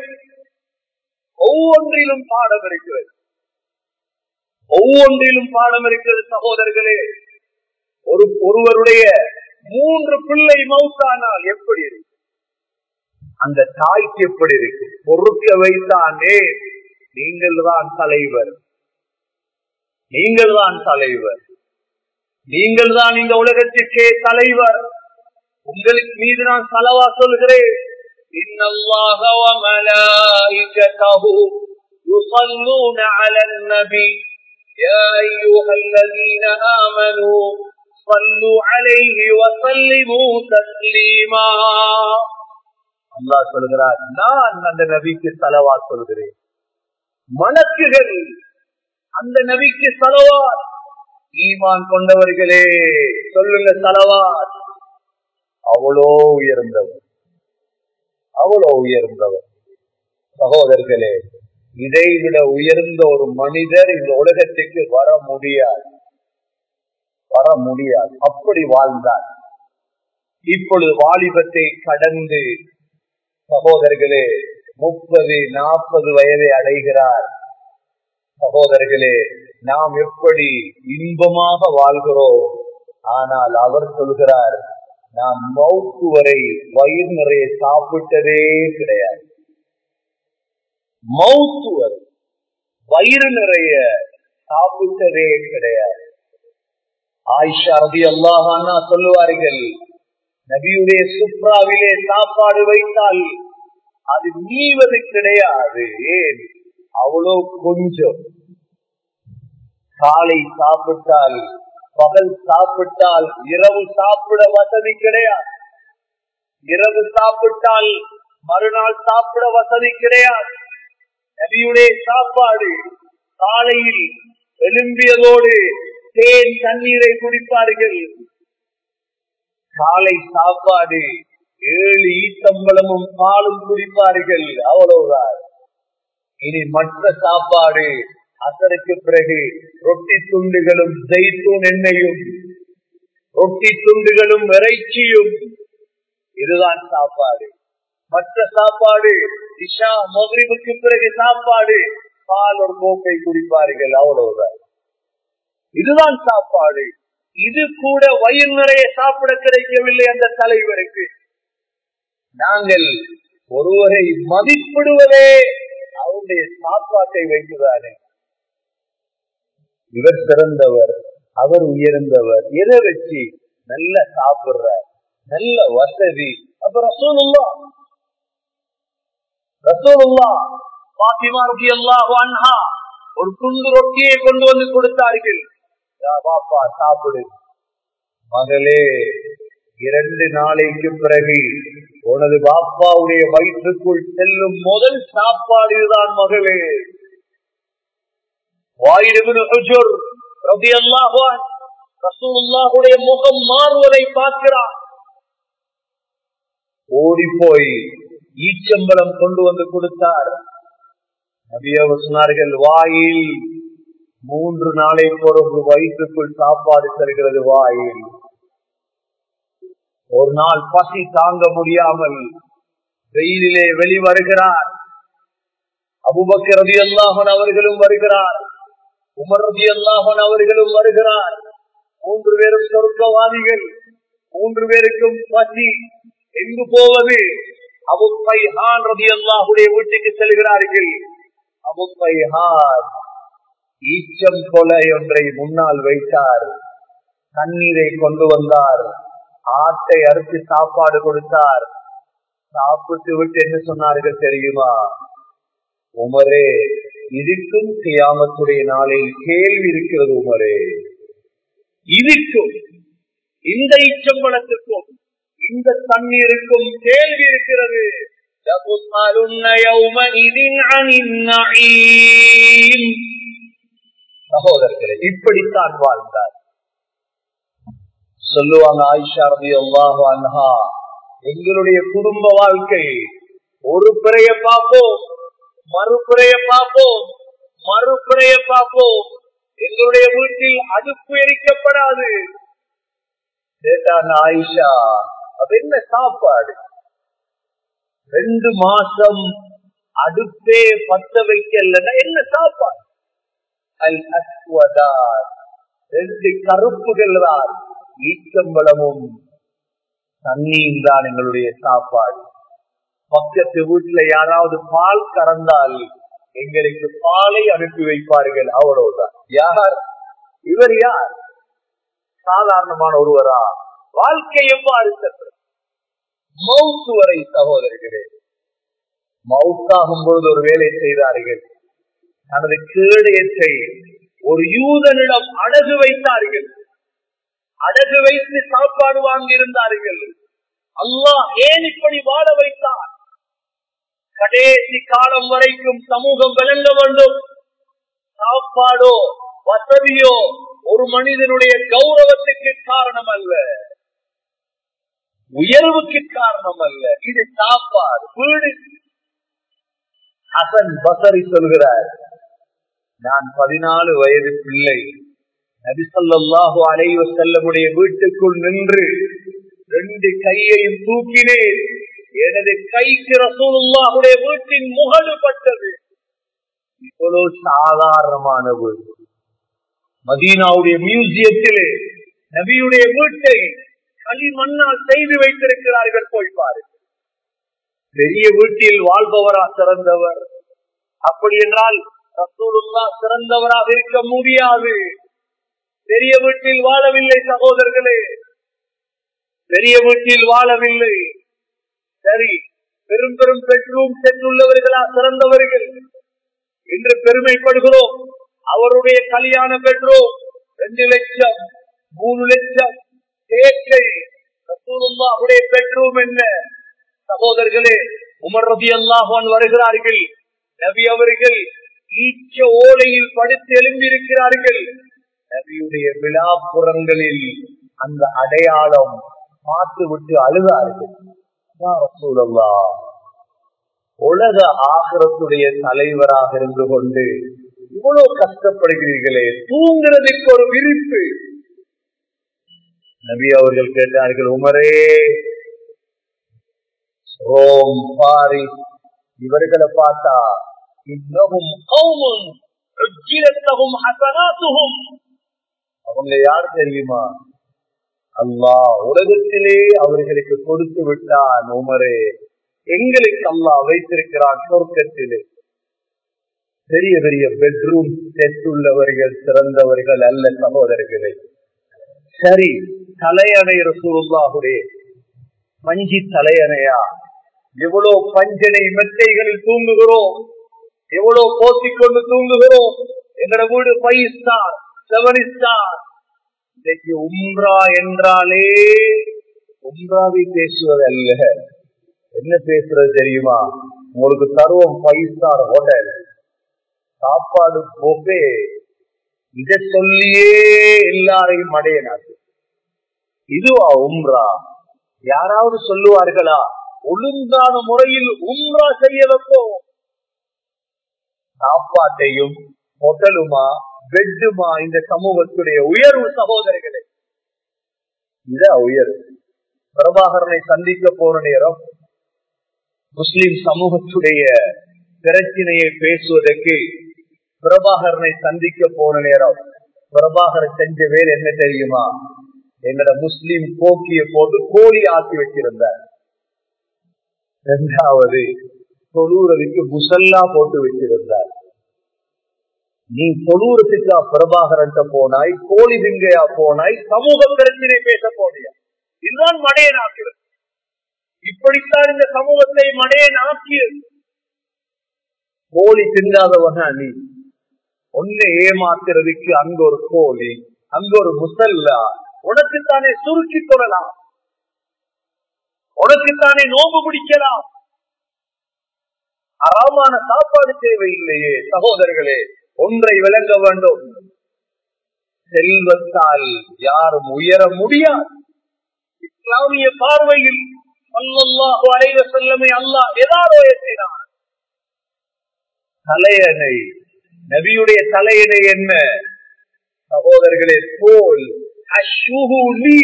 ஒவ்வொன்றிலும் பாடம் இருக்கிறது ஒவ்வொன்றிலும் பாடம் இருக்கிறது சகோதரர்களே ஒரு ஒருவருடைய மூன்று பிள்ளை மௌத்தானால் எப்படி இருக்கு அந்த தாய்க்கு எப்படி இருக்கு பொறுக்க வைத்தானே நீங்கள் தான் தலைவர் நீங்கள் தான் தலைவர் நீங்கள் தான் இந்த உலகத்திற்கே தலைவர் உங்களுக்கு மீது நான் செலவா சொல்கிறேன் இன்னல்லாஹ வ மலாயிகதஹு யுஸல்லூன அலன் நபி யா அய்யுஹல்லதீன ஆமனூ صلوا عليه وسلموا تسليما அல்லாஹ் சொல்கிறார் நான் அந்த நபிக்கு செலவா சொல்கிறேன் மலக்குகள் அந்த நபிக்கு செலவா ஈமான் கொண்டவர்களே சொல்லுங்க செலவா அவ்வளோ உயர்ந்தவர் அவ்வளோ உயர்ந்தவர் சகோதரர்களே இதை விட உயர்ந்த ஒரு மனிதர் இந்த உலகத்துக்கு வர முடியாது வர முடியாது அப்படி வாழ்ந்தார் இப்பொழுது வாலிபத்தை கடந்து சகோதரர்களே முப்பது நாற்பது வயதை அடைகிறார் சகோதரர்களே நாம் எப்படி இன்பமாக வாழ்கிறோம் ஆனால் அவர் சொல்கிறார் நாம் மௌத்து வரை வயிறு நிறைய சாப்பிட்டதே கிடையாது மௌத்து வரை வயிறு நிறைய சாப்பிட்டதே கிடையாது ஆயிஷா ரதி அல்லாஹானா சொல்லுவார்கள் நபியுடைய சுப்ராவிலே சாப்பாடு வைத்தால் அது நீவது கிடையாது ஏன் அவ்வளோ கொஞ்சம் காலை சாப்பிட்டால் பகல் சாப்பிட்டால் இரவு சாப்பிட வசதி கிடையாது இரவு சாப்பிட்டால் மறுநாள் சாப்பிட வசதி கிடையாது நபியுடைய சாப்பாடு காலையில் எழும்பியதோடு தேன் தண்ணீரை குடிப்பார்கள் காலை சாப்பாடு ஏழு ஈத்தம்பளமும் பாலும் குடிப்பார்கள் அவ்வளவுதான் இனி மற்ற சாப்பாடு அதற்கு பிறகு ரொட்டி துண்டுகளும் ஜெய்தூன் எண்ணெயும் ரொட்டி துண்டுகளும் இறைச்சியும் இதுதான் சாப்பாடு மற்ற சாப்பாடு இஷா மகிழ்வுக்கு பிறகு சாப்பாடு பால் ஒரு கோப்பை குடிப்பார்கள் அவ்வளவுதான் இதுதான் சாப்பாடு இது கூட வயிறு நிறைய சாப்பிட கிடைக்கவில்லை அந்த தலைவருக்கு நாங்கள் ஒருவரை மதிப்பிடுவதே அவருடைய சாப்பாட்டை வைத்துதானே இவர் சிறந்தவர் அவர் உயர்ந்தவர் எதை வச்சு நல்ல சாப்பிடுற நல்ல வசதி அப்ப ரசூலுல்லா ரசூலுல்லா பாத்திமா ரபி அல்லாஹ் ஒரு துண்டு ரொட்டியை கொண்டு வந்து கொடுத்தார்கள் பாப்பா சாப்பிடு மகளே இரண்டு நாளைக்கு பிறகு உனது பாப்பாவுடைய வயிற்றுக்குள் செல்லும் முதல் சாப்பாடு இதுதான் மகளே முகம் மாறுவதை பார்க்கிறார் ஓடி போய் ஈச்சம்பளம் கொண்டு வந்து கொடுத்தார் நபியவர் சொன்னார்கள் வாயில் மூன்று நாளை பொறுப்பு வயிற்றுக்குள் சாப்பாடு தருகிறது வாயில் ஒரு நாள் பசி தாங்க முடியாமல் வெயிலிலே வெளிவருகிறார் அபுபக்கர் ரதி அல்லாஹன் அவர்களும் வருகிறார் உமர் ரதி அல்லாஹன் அவர்களும் வருகிறார் மூன்று பேரும் சொர்க்கவாதிகள் மூன்று பேருக்கும் பசி எங்கு போவது அபுப்பை ஹான் ரதி அல்லாஹுடைய வீட்டுக்கு செல்கிறார்கள் அபுப்பை ஹான் ஈச்சம் கொலை ஒன்றை முன்னால் வைத்தார் தண்ணீரை கொண்டு வந்தார் ஆட்டை அறுத்து சாப்பாடு கொடுத்தார் சாப்பிட்டு விட்டு என்ன சொன்னார்கள் தெரியுமா உமரே இதுக்கும் கியாமத்துடைய நாளில் கேள்வி இருக்கிறது உமரே இதுக்கும் இந்த இச்சம்பளத்துக்கும் இந்த தண்ணீருக்கும் கேள்வி இருக்கிறது சகோதரர்களே இப்படித்தான் வாழ்ந்தார் சொல்லுவாங்க ஆயிஷா ரவி அன்ஹா எங்களுடைய குடும்ப வாழ்க்கை ஒரு பிறைய பார்ப்போம் மறுபிறைய பார்ப்போம் மறுபிறைய பார்ப்போம் எங்களுடைய வீட்டில் அடுப்பு எரிக்கப்படாது ஆயிஷா அது என்ன சாப்பாடு ரெண்டு மாசம் அடுப்பே பத்த வைக்கலன்னா என்ன சாப்பாடு அல் அஸ்வதார் ரெண்டு கருப்புகள் தான் ஈச்சம்பளமும் தண்ணியும் தான் எங்களுடைய சாப்பாடு பக்கத்து வீட்டுல யாராவது பால் கறந்தால் எங்களுக்கு பாலை அனுப்பி வைப்பார்கள் அவ்வளவுதான் யார் இவர் யார் சாதாரணமான ஒருவரா வாழ்க்கை எவ்வாறு சென்றது மவுத்து வரை சகோதரர்களே மவுத்தாகும் பொழுது ஒரு வேலை செய்தார்கள் தனது கேடயத்தை ஒரு யூதனிடம் அடகு வைத்தார்கள் அடகு வைத்து சாப்பாடு வாங்கியிருந்தார்கள் அல்லாஹ் ஏன் இப்படி வாழ வைத்தார் கடைசி காலம் வரைக்கும் சமூகம் விளங்க வேண்டும் சாப்பாடோ வசதியோ ஒரு மனிதனுடைய கௌரவத்துக்கு காரணம் அல்ல உயர்வுக்கு காரணம் அல்ல இது சாப்பாடு வீடு ஹசன் பசரி சொல்கிறார் நான் பதினாலு வயது பிள்ளை நபிசல்லாஹு அலைவ செல்லமுடைய வீட்டுக்குள் நின்று ரெண்டு கையையும் தூக்கினேன் எனது கைக்கு ரசூலுல்லாஹுடைய வீட்டின் முகடு பட்டது இவ்வளவு சாதாரணமான வீடு மதீனாவுடைய மியூசியத்திலே நபியுடைய வீட்டை களிமண்ணால் செய்து வைத்திருக்கிறார்கள் போய் பாருங்கள் பெரிய வீட்டில் வாழ்பவரா சிறந்தவர் அப்படி என்றால் ரசூலுல்லா சிறந்தவராக இருக்க முடியாது பெரிய வீட்டில் வாழவில்லை சகோதரர்களே பெரிய வீட்டில் வாழவில்லை சரி பெரும் பெரும் பெட்ரூம் சென்றுள்ளவர்களா சிறந்தவர்கள் என்று பெருமைப்படுகிறோம் அவருடைய கல்யாண பெட்ரூம் ரெண்டு லட்சம் மூணு லட்சம் தேக்கை அவருடைய பெட்ரூம் என்ன சகோதரர்களே உமர் ரபி அல்லாஹான் வருகிறார்கள் நபி அவர்கள் ஈச்ச ஓலையில் படுத்து எழும்பியிருக்கிறார்கள் நபியுடைய விழாப்புறங்களில் அந்த அடையாளம் பார்த்து விட்டு அழுதார்கள் உலக ஆகரத்துடைய தலைவராக இருந்து கொண்டு இவ்வளவு கஷ்டப்படுகிறீர்களே தூங்குறதுக்கு ஒரு விரிப்பு நபி அவர்கள் கேட்டார்கள் உமரே ரோம் பாரி இவர்களை பார்த்தா இன்னமும் அவங்க யார் தெரியுமா அல்லா உலகத்திலே அவர்களுக்கு கொடுத்து விட்டான் உமரே எங்களுக்கு அல்லா வைத்திருக்கிறான் சொர்க்கத்திலே பெரிய பெரிய பெட்ரூம் செட் உள்ளவர்கள் சிறந்தவர்கள் அல்ல சகோதரர்களே சரி தலையணை ரசூலுல்லாஹுடைய மஞ்சி தலையணையா எவ்வளவு பஞ்சனை மெத்தைகளில் தூங்குகிறோம் எவ்வளவு போத்திக் கொண்டு தூங்குகிறோம் எங்கட வீடு ஃபைவ் ஸ்டார் செவன் ஸ்டார் இன்னைக்கு உம்ரா என்றாலே உம்ராவை பேசுவதல்ல என்ன பேசுறது தெரியுமா உங்களுக்கு தருவோம் ஃபைவ் ஸ்டார் ஹோட்டல் சாப்பாடு போப்பே இத சொல்லியே எல்லாரையும் அடையனாது இதுவா உம்ரா யாராவது சொல்லுவார்களா ஒழுங்கான முறையில் உம்ரா செய்ய வைப்போம் சாப்பாட்டையும் ஹோட்டலுமா பெட்டுமா இந்த சமூகத்துடைய உயர்வு சகோதரர்களே இதா உயர்வு பிரபாகரனை சந்திக்க போற நேரம் முஸ்லிம் சமூகத்துடைய பிரச்சனையை பேசுவதற்கு பிரபாகரனை சந்திக்க போன நேரம் பிரபாகரன் செஞ்ச வேலை என்ன தெரியுமா எங்கட முஸ்லிம் போக்கிய போட்டு கோழி ஆக்கி வச்சிருந்தார் இரண்டாவது தொழுறதுக்கு முசல்லா போட்டு வச்சிருந்தார் நீ தொழுறதுக்கா பிரபாகரன் போனாய் கோழி திங்கையா போனாய் சமூக பிரச்சனை பேச போனியா இதுதான் மடையன் ஆக்கிறது இப்படித்தான் இந்த சமூகத்தை மடையன் ஆக்கியது கோழி திங்காதவன நீ ஒன்னை ஏமாத்துறதுக்கு அங்க ஒரு கோழி அங்க ஒரு முசல்லா உனக்குத்தானே சுருக்கி கொள்ளலாம் உனக்குத்தானே நோம்பு பிடிக்கலாம் அறமான சாப்பாடு தேவையில்லையே சகோதரர்களே ஒன்றை விளங்க வேண்டும் செல்வத்தால் யாரும் உயர முடியாது இஸ்லாமிய பார்வையில் அல்லாஹு அலைவ செல்லமை அல்லாஹ் எதாரோ ஏற்றினார் தலையணை நபியுடைய தலையணை என்ன சகோதரர்களே தோல் அஷுகுலி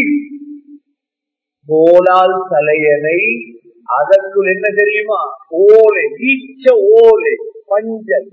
தோலால் தலையணை அதற்குள் என்ன தெரியுமா ஓலை ஈச்ச ஓலை பஞ்சல்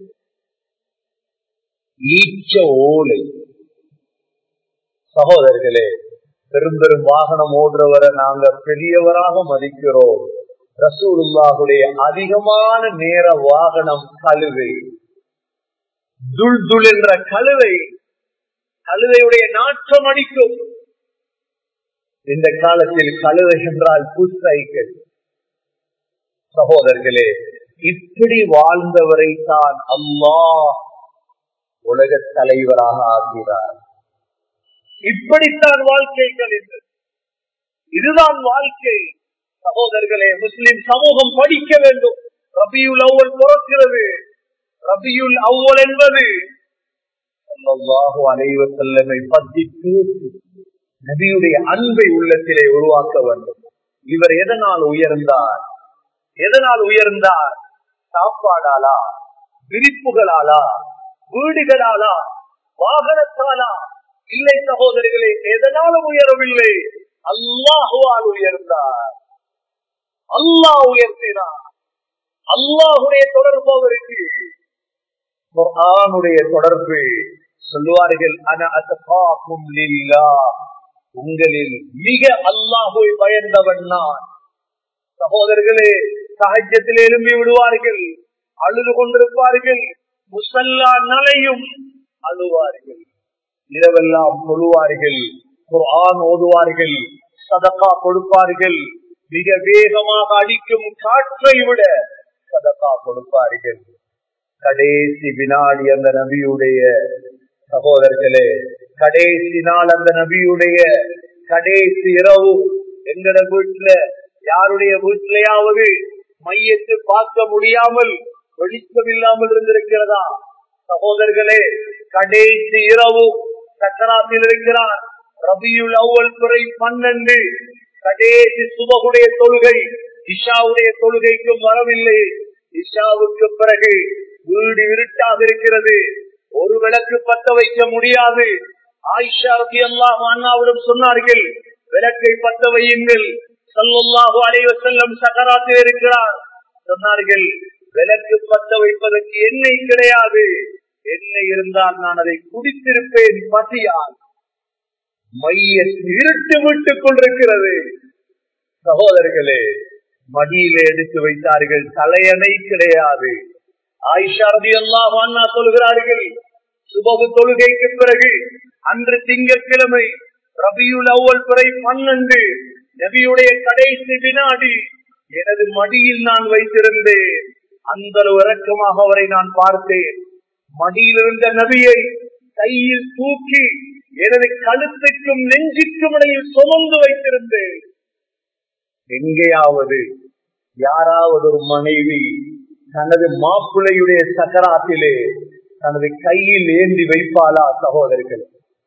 ஈச்ச ஓலை சகோதரர்களே பெரும் பெரும் வாகனம் ஓடுறவரை நாங்க பெரியவராக மதிக்கிறோம் ரசூலுல்லாஹுடைய அதிகமான நேர வாகனம் கழுவை துள் துள் என்ற கழுவை கழுதையுடைய நாற்றம் அடிக்கும் இந்த காலத்தில் கழுதை என்றால் புஸ்தைகள் சகோதரர்களே இப்படி வாழ்ந்தவரை தான் அல்லாஹ் உலக தலைவராக ஆகிறார் இப்படித்தான் வாழ்க்கை கழிந்தது இதுதான் வாழ்க்கை சகோதரர்களே முஸ்லிம் சமூகம் படிக்க வேண்டும் ரபியுல் அவ்வல் பிறக்கிறது ரபியுல் அவ்வல் என்பது அனைவர் செல்லமை பற்றி பேசி நபியுடைய அன்பை உள்ளத்திலே உருவாக்க வேண்டும் இவர் எதனால் உயர்ந்தார் எதனால் உயர்ந்தார் சாப்பாடாலா விரிப்புகளாலா வீடுகளாலா வாகனத்தாலா இல்லை சகோதரிகளே எதனாலும் உயரவில்லை அல்லாஹுவால் உயர்ந்தார் அல்லாஹ் உயர்த்தினார் அல்லாஹுடைய தொடர்பு அவருக்கு குர்ஆனுடைய தொடர்பு சொல்லுவார்கள் அன அசபாக்கும் லில்லா உங்களில் மிக அல்லாஹுவை பயந்தவன் நான் சகோதரர்களே சகஜத்தில் எழும்பி விடுவார்கள் அழுது கொண்டிருப்பார்கள் முசல்லா நலையும் அழுவார்கள் இரவெல்லாம் சொல்லுவார்கள் குர்ஆன் ஓதுவார்கள் சதக்கா கொடுப்பார்கள் மிக வேகமாக அடிக்கும் காற்றை விட சதக்கா கொடுப்பார்கள் கடைசி வினாடி அந்த நபியுடைய சகோதரர்களே கடைசி நாள் அந்த நபியுடைய கடைசி இரவு எங்கட வீட்டுல யாருடைய வீட்டிலையாவது மையத்தை பார்க்க முடியாமல் வெளிச்சம் இல்லாமல் இருந்திருக்கிறதா சகோதரர்களே கடைசி இரவு சக்கராத்தில் இருக்கிறார் ரபியுல் அவ்வல் துறை பன்னெண்டு கடைசி சுபகுடைய தொழுகை இஷாவுடைய தொழுகைக்கும் வரவில்லை இஷாவுக்கு பிறகு வீடு இருட்டாக இருக்கிறது ஒரு விளக்கு பத்த வைக்க முடியாது ஆயிஷா ரபி அல்லாஹ் அண்ணாவிடம் சொன்னார்கள் விளக்கை பத்த வையுங்கள் சல்லாஹு அலைவ செல்லம் சக்கராத்தில் இருக்கிறார் சொன்னார்கள் விளக்கு பத்த வைப்பதற்கு எண்ணெய் கிடையாது எண்ணெய் இருந்தால் நான் அதை குடித்திருப்பேன் பசியால் மைய இருட்டு விட்டுக் கொண்டிருக்கிறது சகோதரர்களே மடியில எடுத்து வைத்தார்கள் தலையணை கிடையாது ஆயிஷா ரதி அல்லாஹ் சொல்கிறார்கள் சுபகு தொழுகைக்கு பிறகு அன்று திங்கட்கிழமை ரபியுல் அவ்வல் பிறை பன்னெண்டு நபியுடைய கடைசி வினாடி எனது மடியில் நான் வைத்திருந்தேன் அந்த இறக்கமாக அவரை நான் பார்த்தேன் மடியில் இருந்த நபியை கையில் தூக்கி எனது கழுத்துக்கும் நெஞ்சுக்கும் இடையில் சுமந்து வைத்திருந்தேன் எங்கேயாவது யாராவது ஒரு மனைவி தனது மாப்பிள்ளையுடைய சக்கராத்திலே தனது கையில் ஏந்தி வைப்பாளா சகோதரர்கள்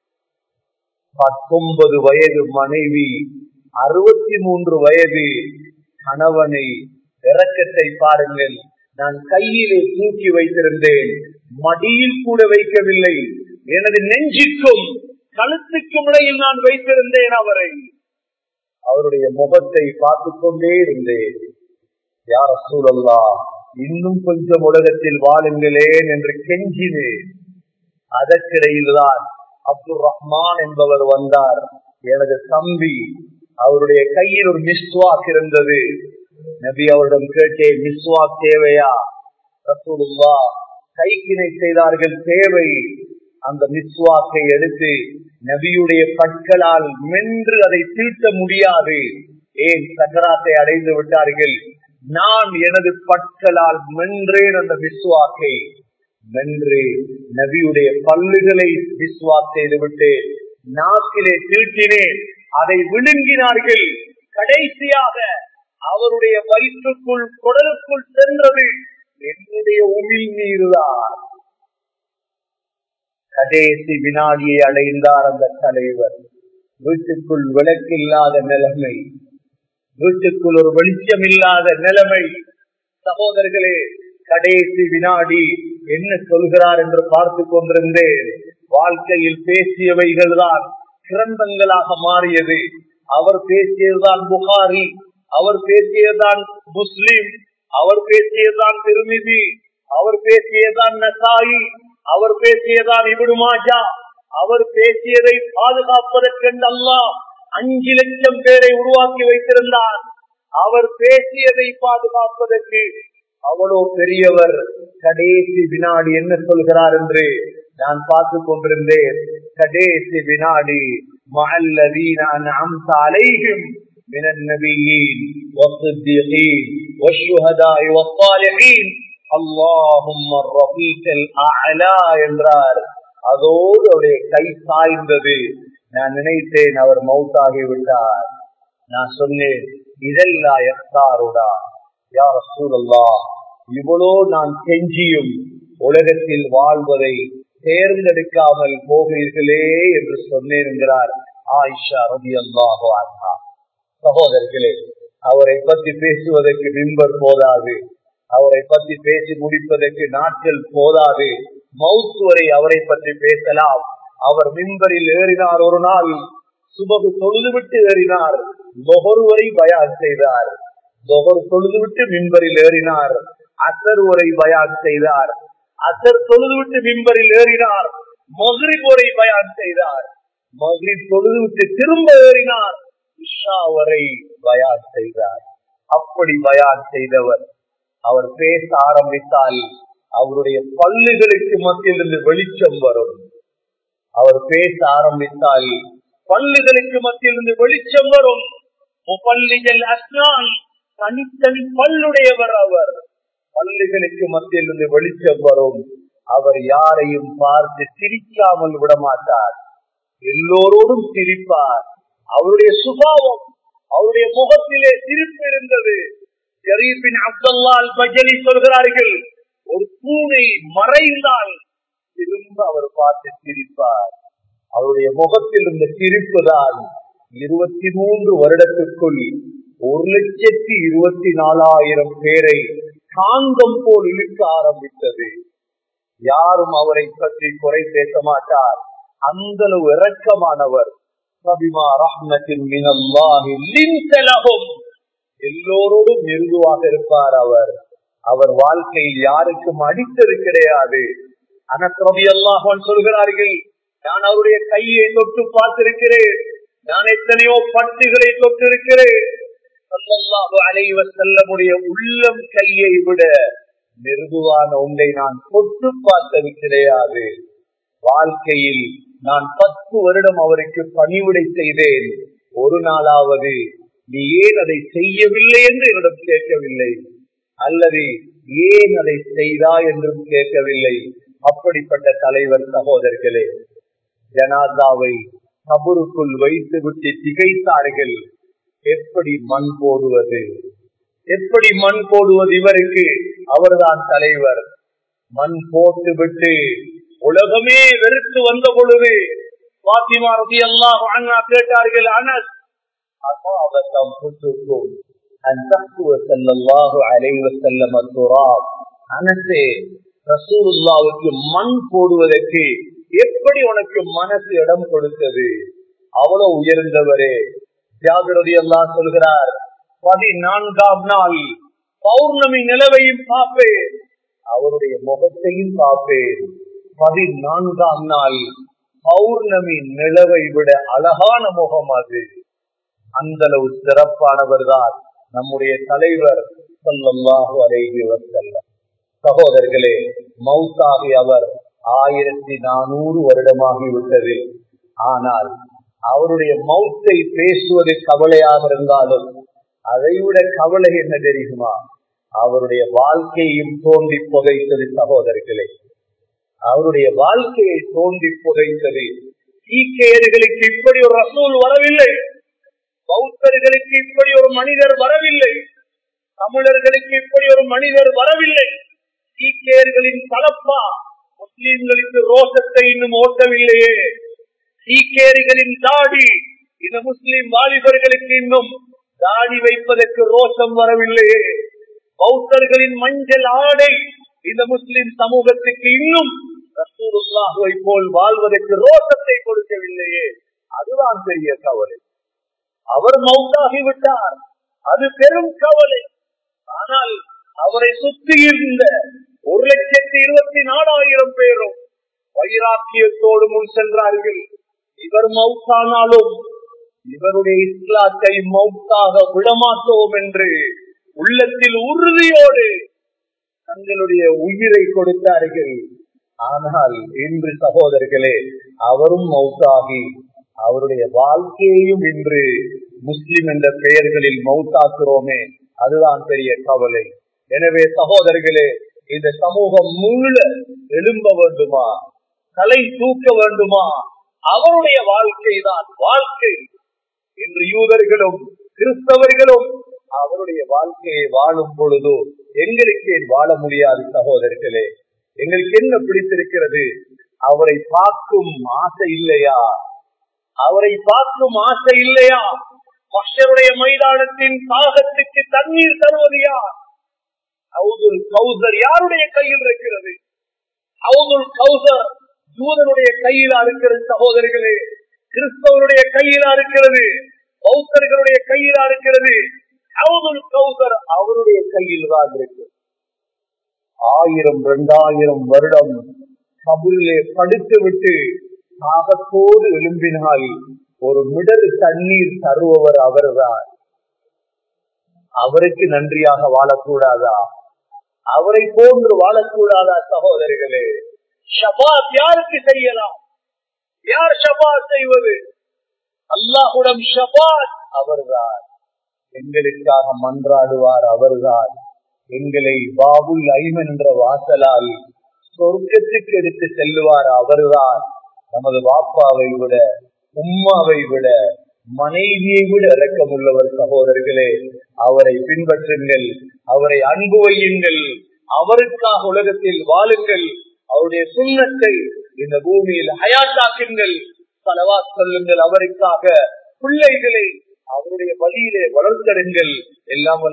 பத்தொன்பது வயது மனைவி அறுபத்தி மூன்று வயது கணவனை இறக்கத்தை பாருங்கள் நான் கையிலே தூக்கி வைத்திருந்தேன் மடியில் கூட வைக்கவில்லை எனது நெஞ்சிற்கும் கழுத்துக்கும் இடையில் நான் வைத்திருந்தேன் அவரை அவருடைய முகத்தை பார்த்து கொண்டே இருந்தேன் யார சூழல்லா இன்னும் கொஞ்சம் உலகத்தில் வாழுங்களேன் என்று கெஞ்சினேன் அதற்கிடையில் தான் அப்துல் ரஹ்மான் என்பவர் வந்தார் எனது தம்பி அவருடைய கையில் ஒரு மிஸ்வாக் இருந்தது நபி அவரிடம் கேட்டேன் மிஸ்வாக் தேவையா ரசூலுல்லா கைக்கிணை செய்தார்கள் தேவை அந்த மிஸ்வாக்கை எடுத்து நபியுடைய பற்களால் மென்று அதை தீர்த்த முடியாது ஏன் சக்கராத்தை அடைந்து விட்டார்கள் நான் எனது பற்களால் மென்றேன் அந்த விஸ்வாக்கை மென்று நபியுடைய பல்லுகளை விஸ்வாக் செய்துவிட்டு நாக்கிலே தீட்டினேன் அதை விழுங்கினார்கள் கடைசியாக அவருடைய வயிற்றுக்குள் குடலுக்குள் சென்றது என்னுடைய உமிழ் நீர்தான் கடைசி வினாடியை அடைந்தார் அந்த தலைவர் வீட்டுக்குள் விளக்கில்லாத நிலைமை வீட்டுக்குள் ஒரு வெளிச்சம் இல்லாத நிலைமை சகோதரர்களே கடைசி வினாடி என்ன சொல்கிறார் என்று பார்த்து கொண்டிருந்தேன் வாழ்க்கையில் பேசியவைகள் தான் கிரந்தங்களாக மாறியது அவர் பேசியதுதான் புகாரி அவர் பேசியதுதான் முஸ்லிம் அவர் பேசியதுதான் திருமிதி அவர் பேசியதுதான் நசாயி அவர் பேசியதான் இவிடு மாஜா அவர் பேசியதை பாதுகாப்பதற்கென்று அல்லா அஞ்சு லட்சம் பேரை உருவாக்கி வைத்திருந்தார் அவர் பேசியதை பாதுகாப்பதற்கு அவ்வளோ பெரியவர் கடைசி வினாடி என்ன சொல்கிறார் என்று நான் பார்த்து கொண்டிருந்தேன் கடைசி வினாடி மல்லதீன அன்அம்த அலைஹிம் من النبيين والصديقين والشهداء والصالحين اللهم الرفيق الاعلى என்றார் அதோடு அவருடைய கை சாய்ந்தது நான் நினைத்தேன் அவர் மௌத்தாகி விட்டார் நான் சொன்னேன் இதெல்லா எத்தாருடா யார் சூழல்லா இவ்வளோ நான் செஞ்சியும் உலகத்தில் வாழ்வதை தேர்ந்தெடுக்காமல் போகிறீர்களே என்று சொன்னேன் என்கிறார் ஆயிஷா ரபி அல்லாஹோ சகோதரர்களே அவரை பற்றி பேசுவதற்கு மின்பர் போதாது அவரை பற்றி பேசி முடிப்பதற்கு நாட்கள் போதாது மவுத் வரை அவரை பற்றி பேசலாம் அவர் மின்பரில் ஏறினார் ஒரு நாள் சுபகு தொழுதுவிட்டு ஏறினார் தொகர் வரை பயான் செய்தார் தொகர் தொழுதுவிட்டு மின்பரில் ஏறினார் அசர் வரை பயான் செய்தார் அசர் தொழுதுவிட்டு மின்பரில் ஏறினார் மகிரிப் வரை பயான் செய்தார் மகிரிப் தொழுதுவிட்டு திரும்ப ஏறினார் இஷா வரை பயான் செய்தார் அப்படி பயான் செய்தவர் அவர் பேச ஆரம்பித்தால் அவருடைய பல்லுகளுக்கு மத்தியிலிருந்து வெளிச்சம் வரும் அவர் பேச ஆரம்பித்தால் பல்லுகளுக்கு மத்தியிலிருந்து வெளிச்சம் வரும் முப்பல்லிகள் அஸ்னான் தனித்தனி பல்லுடையவர் அவர் பல்லுகளுக்கு மத்தியிலிருந்து வெளிச்சம் வரும் அவர் யாரையும் பார்த்து சிரிக்காமல் விடமாட்டார் எல்லோரோடும் சிரிப்பார் அவருடைய சுபாவம் அவருடைய முகத்திலே சிரிப்பு இருந்தது ஜரீபின் அப்துல்லால் பஜலி சொல்கிறார்கள் ஒரு பூனை மறைந்தால் திரும்ப அவர் பார்த்து சிரிப்பார் அவருடைய முகத்தில் இருந்த சிரிப்பு தான் இருபத்தி மூன்று வருடத்துக்குள் ஒரு லட்சத்தி இருபத்தி நாலாயிரம் பேரை காந்தம் போல் இழுக்க ஆரம்பித்தது யாரும் அவரை பற்றி குறை பேச மாட்டார் அந்த அளவு இரக்கமானவர் சபிமா ரஹ்மத்தின் மினல்லாஹி லின்தலஹும் எல்லோரோடும் மிருதுவாக இருப்பார் அவர் அவர் வாழ்க்கையில் யாருக்கும் அடித்தது கிடையாது அனத்ரபி அல்லாஹன் சொல்கிறார்கள் நான் அவருடைய கையை தொட்டு பார்த்திருக்கிறேன் நான் எத்தனையோ பட்டுகளை தொட்டிருக்கிறேன் அலைவ செல்லமுடைய உள்ளம் கையை விட மிருதுவான ஒன்றை நான் தொட்டு பார்த்தது கிடையாது வாழ்க்கையில் நான் பத்து வருடம் அவருக்கு பணிவிடை செய்தேன் ஒரு நாளாவது நீ ஏன் அதை செய்யவில்லை என்று என்னிடம் கேட்கவில்லை அல்லது ஏன் அதை செய்தா என்றும் கேட்கவில்லை அப்படிப்பட்ட தலைவர் சகோதரர்களே ஜனாதாவை கபருக்குள் வைத்து விட்டு திகைத்தார்கள் எப்படி மண் போடுவது எப்படி மண் போடுவது இவருக்கு அவர்தான் தலைவர் மண் போட்டு விட்டு உலகமே வெறுத்து வந்த பொழுது பாத்திமா ரதி அல்லாஹ் அண்ணா கேட்டார்கள் அனஸ் அசாபத்தம் புத்துக்கும் அன் தக்குவ செல்லல்லாஹு அலைவ செல்லம துராப் அனசே ரசூலுல்லாவுக்கு மண் போடுவதற்கு எப்படி உனக்கு மனசு இடம் கொடுத்தது அவ்வளவு உயர்ந்தவரே ஜாகிரதி எல்லாம் சொல்கிறார் பதினான்காம் நாள் பௌர்ணமி நிலவையும் பார்ப்பேன் அவருடைய முகத்தையும் பார்ப்பேன் பதினான்காம் நாள் பௌர்ணமி நிலவை விட அழகான முகம் அது அந்த அளவு சிறப்பானவர் தான் நம்முடைய தலைவர் சொல்லல்லாஹு அலைகி வசல்லம் சகோதரர்களே மவுத்தாகி அவர் ஆயிரத்தி நானூறு வருடமாகி விட்டது ஆனால் அவருடைய மௌத்தை பேசுவது கவலையாக இருந்தாலும் அதைவிட கவலை என்ன தெரியுமா அவருடைய வாழ்க்கையும் தோண்டி புதைத்தது சகோதரர்களே அவருடைய வாழ்க்கையை தோண்டி புதைத்தது சீக்கியர்களுக்கு இப்படி ஒரு ரசூல் வரவில்லை பௌத்தர்களுக்கு இப்படி ஒரு மனிதர் வரவில்லை தமிழர்களுக்கு இப்படி ஒரு மனிதர் வரவில்லை சீக்கியர்களின் கலப்பா முஸ்லிம்களுக்கு ரோஷத்தை இன்னும் ஓட்டவில்லையே சீக்கியர்களின் தாடி இந்த முஸ்லிம் வாலிபர்களுக்கு இன்னும் தாடி வைப்பதற்கு ரோஷம் வரவில்லையே பௌத்தர்களின் மஞ்சள் ஆடை இந்த முஸ்லிம் சமூகத்துக்கு இன்னும் ரசூலுல்லாஹுவை போல் வாழ்வதற்கு ரோஷத்தை கொடுக்கவில்லையே அதுதான் பெரிய கவலை அவர் மௌத்தாகி விட்டார் அது பெரும் கவலை ஆனால் அவரை சுற்றி இருந்த ஒரு லட்சத்தி இருபத்தி நாலாயிரம் பேரும் வைராக்கியத்தோடு முன் சென்றார்கள் இவர் மௌத்தானாலும் இவருடைய இஸ்லாத்தை மௌத்தாக விடமாட்டோம் என்று உள்ளத்தில் உறுதியோடு தங்களுடைய உயிரை கொடுத்தார்கள் ஆனால் இன்று சகோதரர்களே அவரும் மௌத்தாகி அவருடைய வாழ்க்கையையும் இன்று முஸ்லிம் என்ற பெயர்களில் மௌத்தாக்குறோமே அதுதான் பெரிய கவலை எனவே சகோதரர்களே இந்த சமூகம் முழு எழும்ப வேண்டுமா தலை தூக்க வேண்டுமா அவருடைய வாழ்க்கை தான் வாழ்க்கை இன்று யூதர்களும் கிறிஸ்தவர்களும் அவருடைய வாழ்க்கையை வாழும் பொழுதோ எங்களுக்கு ஏன் வாழ முடியாது சகோதரர்களே எங்களுக்கு என்ன பிடித்திருக்கிறது அவரை பார்க்கும் ஆசை இல்லையா அவரை பார்க்கும் ஆசை இல்லையா மஷருடைய மைதானத்தின் தாகத்துக்கு தண்ணீர் தருவது யார் அவுதுல் கௌசர் யாருடைய கையில் இருக்கிறது அவுதுல் கௌசர் ஜூதனுடைய கையிலா இருக்கிறது சகோதரர்களே கிறிஸ்தவனுடைய கையிலா இருக்கிறது பௌத்தர்களுடைய கையிலா இருக்கிறது அவுதுல் கௌசர் அவருடைய கையில் தான் இருக்கு ஆயிரம் இரண்டாயிரம் வருடம் கபுலே படுத்து விட்டு தாகத்தோடு எழும்பினால் ஒரு மிடல் தண்ணீர் தருபவர் அவர்தான் அவருக்கு நன்றியாக வாழக்கூடாதா அவரை போன்று வாழக்கூடாதா சகோதரிகளே ஷபாத் யாருக்கு செய்யலாம் யார் ஷபாத் செய்வது அல்லாஹுடம் ஷபாத் அவர்தான் எங்களுக்காக மன்றாடுவார் அவர்தான் எங்களை பாபுல் ஐமன் என்ற வாசலால் சொர்க்கத்துக்கு எடுத்து செல்லுவார் அவர்தான் நமது பாப்பாவை விட உம்மாவை விட மனைவியை விட இறக்கமுள்ளவர் சகோதரர்களே அவரை பின்பற்றுங்கள் அவரை அன்பு வையுங்கள் அவருக்காக உலகத்தில் வாழுங்கள் அவருடைய சுண்ணத்தை இந்த பூமியில் ஹயாத்தாக்குங்கள் பலவா சொல்லுங்கள் அவருக்காக பிள்ளைகளை அவருடைய வழியிலே வளர்த்தடுங்கள் எல்லாம்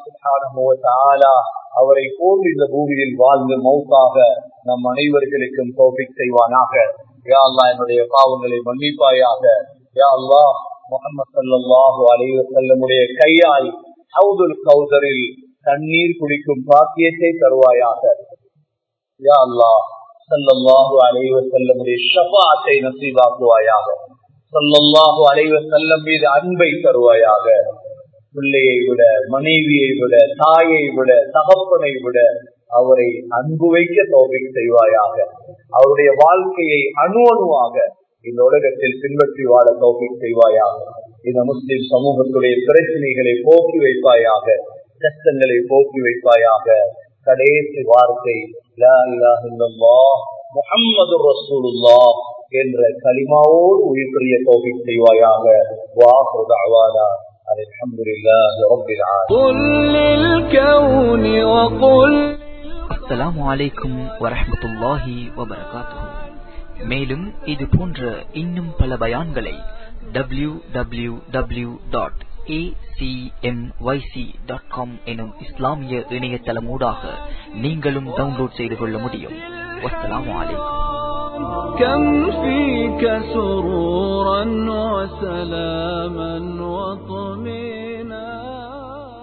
வல்லா அவரை போன்று இந்த பூமியில் வாழ்ந்து மௌத்தாக நம் அனைவர்களுக்கும் தோப்பிக் செய்வானாக யா அல்லா என்னுடைய பாவங்களை மன்னிப்பாயாக யா அல்லா முகமது சல்லாஹூ அலைவ செல்லமுடைய கையால் ஹவுதுல் கௌதரில் தண்ணீர் குடிக்கும் பாக்கியத்தை தருவாயாக யா அல்லா சல்லாஹூ அலைவ செல்லமுடைய ஷபாத்தை நசீபாக்குவாயாக சல்லாஹூ அலைவ செல்லம் மீது அன்பை தருவாயாக பிள்ளையை விட மனைவியை விட தாயை விட தகப்பனை விட அவரை அன்பு வைக்க தோல்வி செய்வாயாக அவருடைய வாழ்க்கையை அணு அணுவாக இந்த உலகத்தில் பின்பற்றி வாழ தோல்வி செய்வாயாக இந்த முஸ்லிம் சமூகத்துடைய பிரச்சனைகளை போக்கி வைப்பாயாக கஷ்டங்களை போக்கி வைப்பாயாக கடைசி வார்த்தை முகம்மது ரசூலுல்லா என்ற களிமாவோடு உயிர்பெரிய தோல்வி செய்வாயாக வாஹானா الحمد لله رب العالمين قل للكون وقل அஸ்ஸலாமு அலைக்கும் வரஹ்மத்துல்லாஹி வபரகாத்துஹு மேலும் இது போன்ற இன்னும் பல பயான்களை W W W dot acmyc.com எனும் இஸ்லாமிய இணையதளமூடாக நீங்களும் டவுன்லோட் செய்து கொள்ள முடியும் வஸ்ஸலாமு அலைக்கும் كم فيك سرورا وسلاما وطمئنا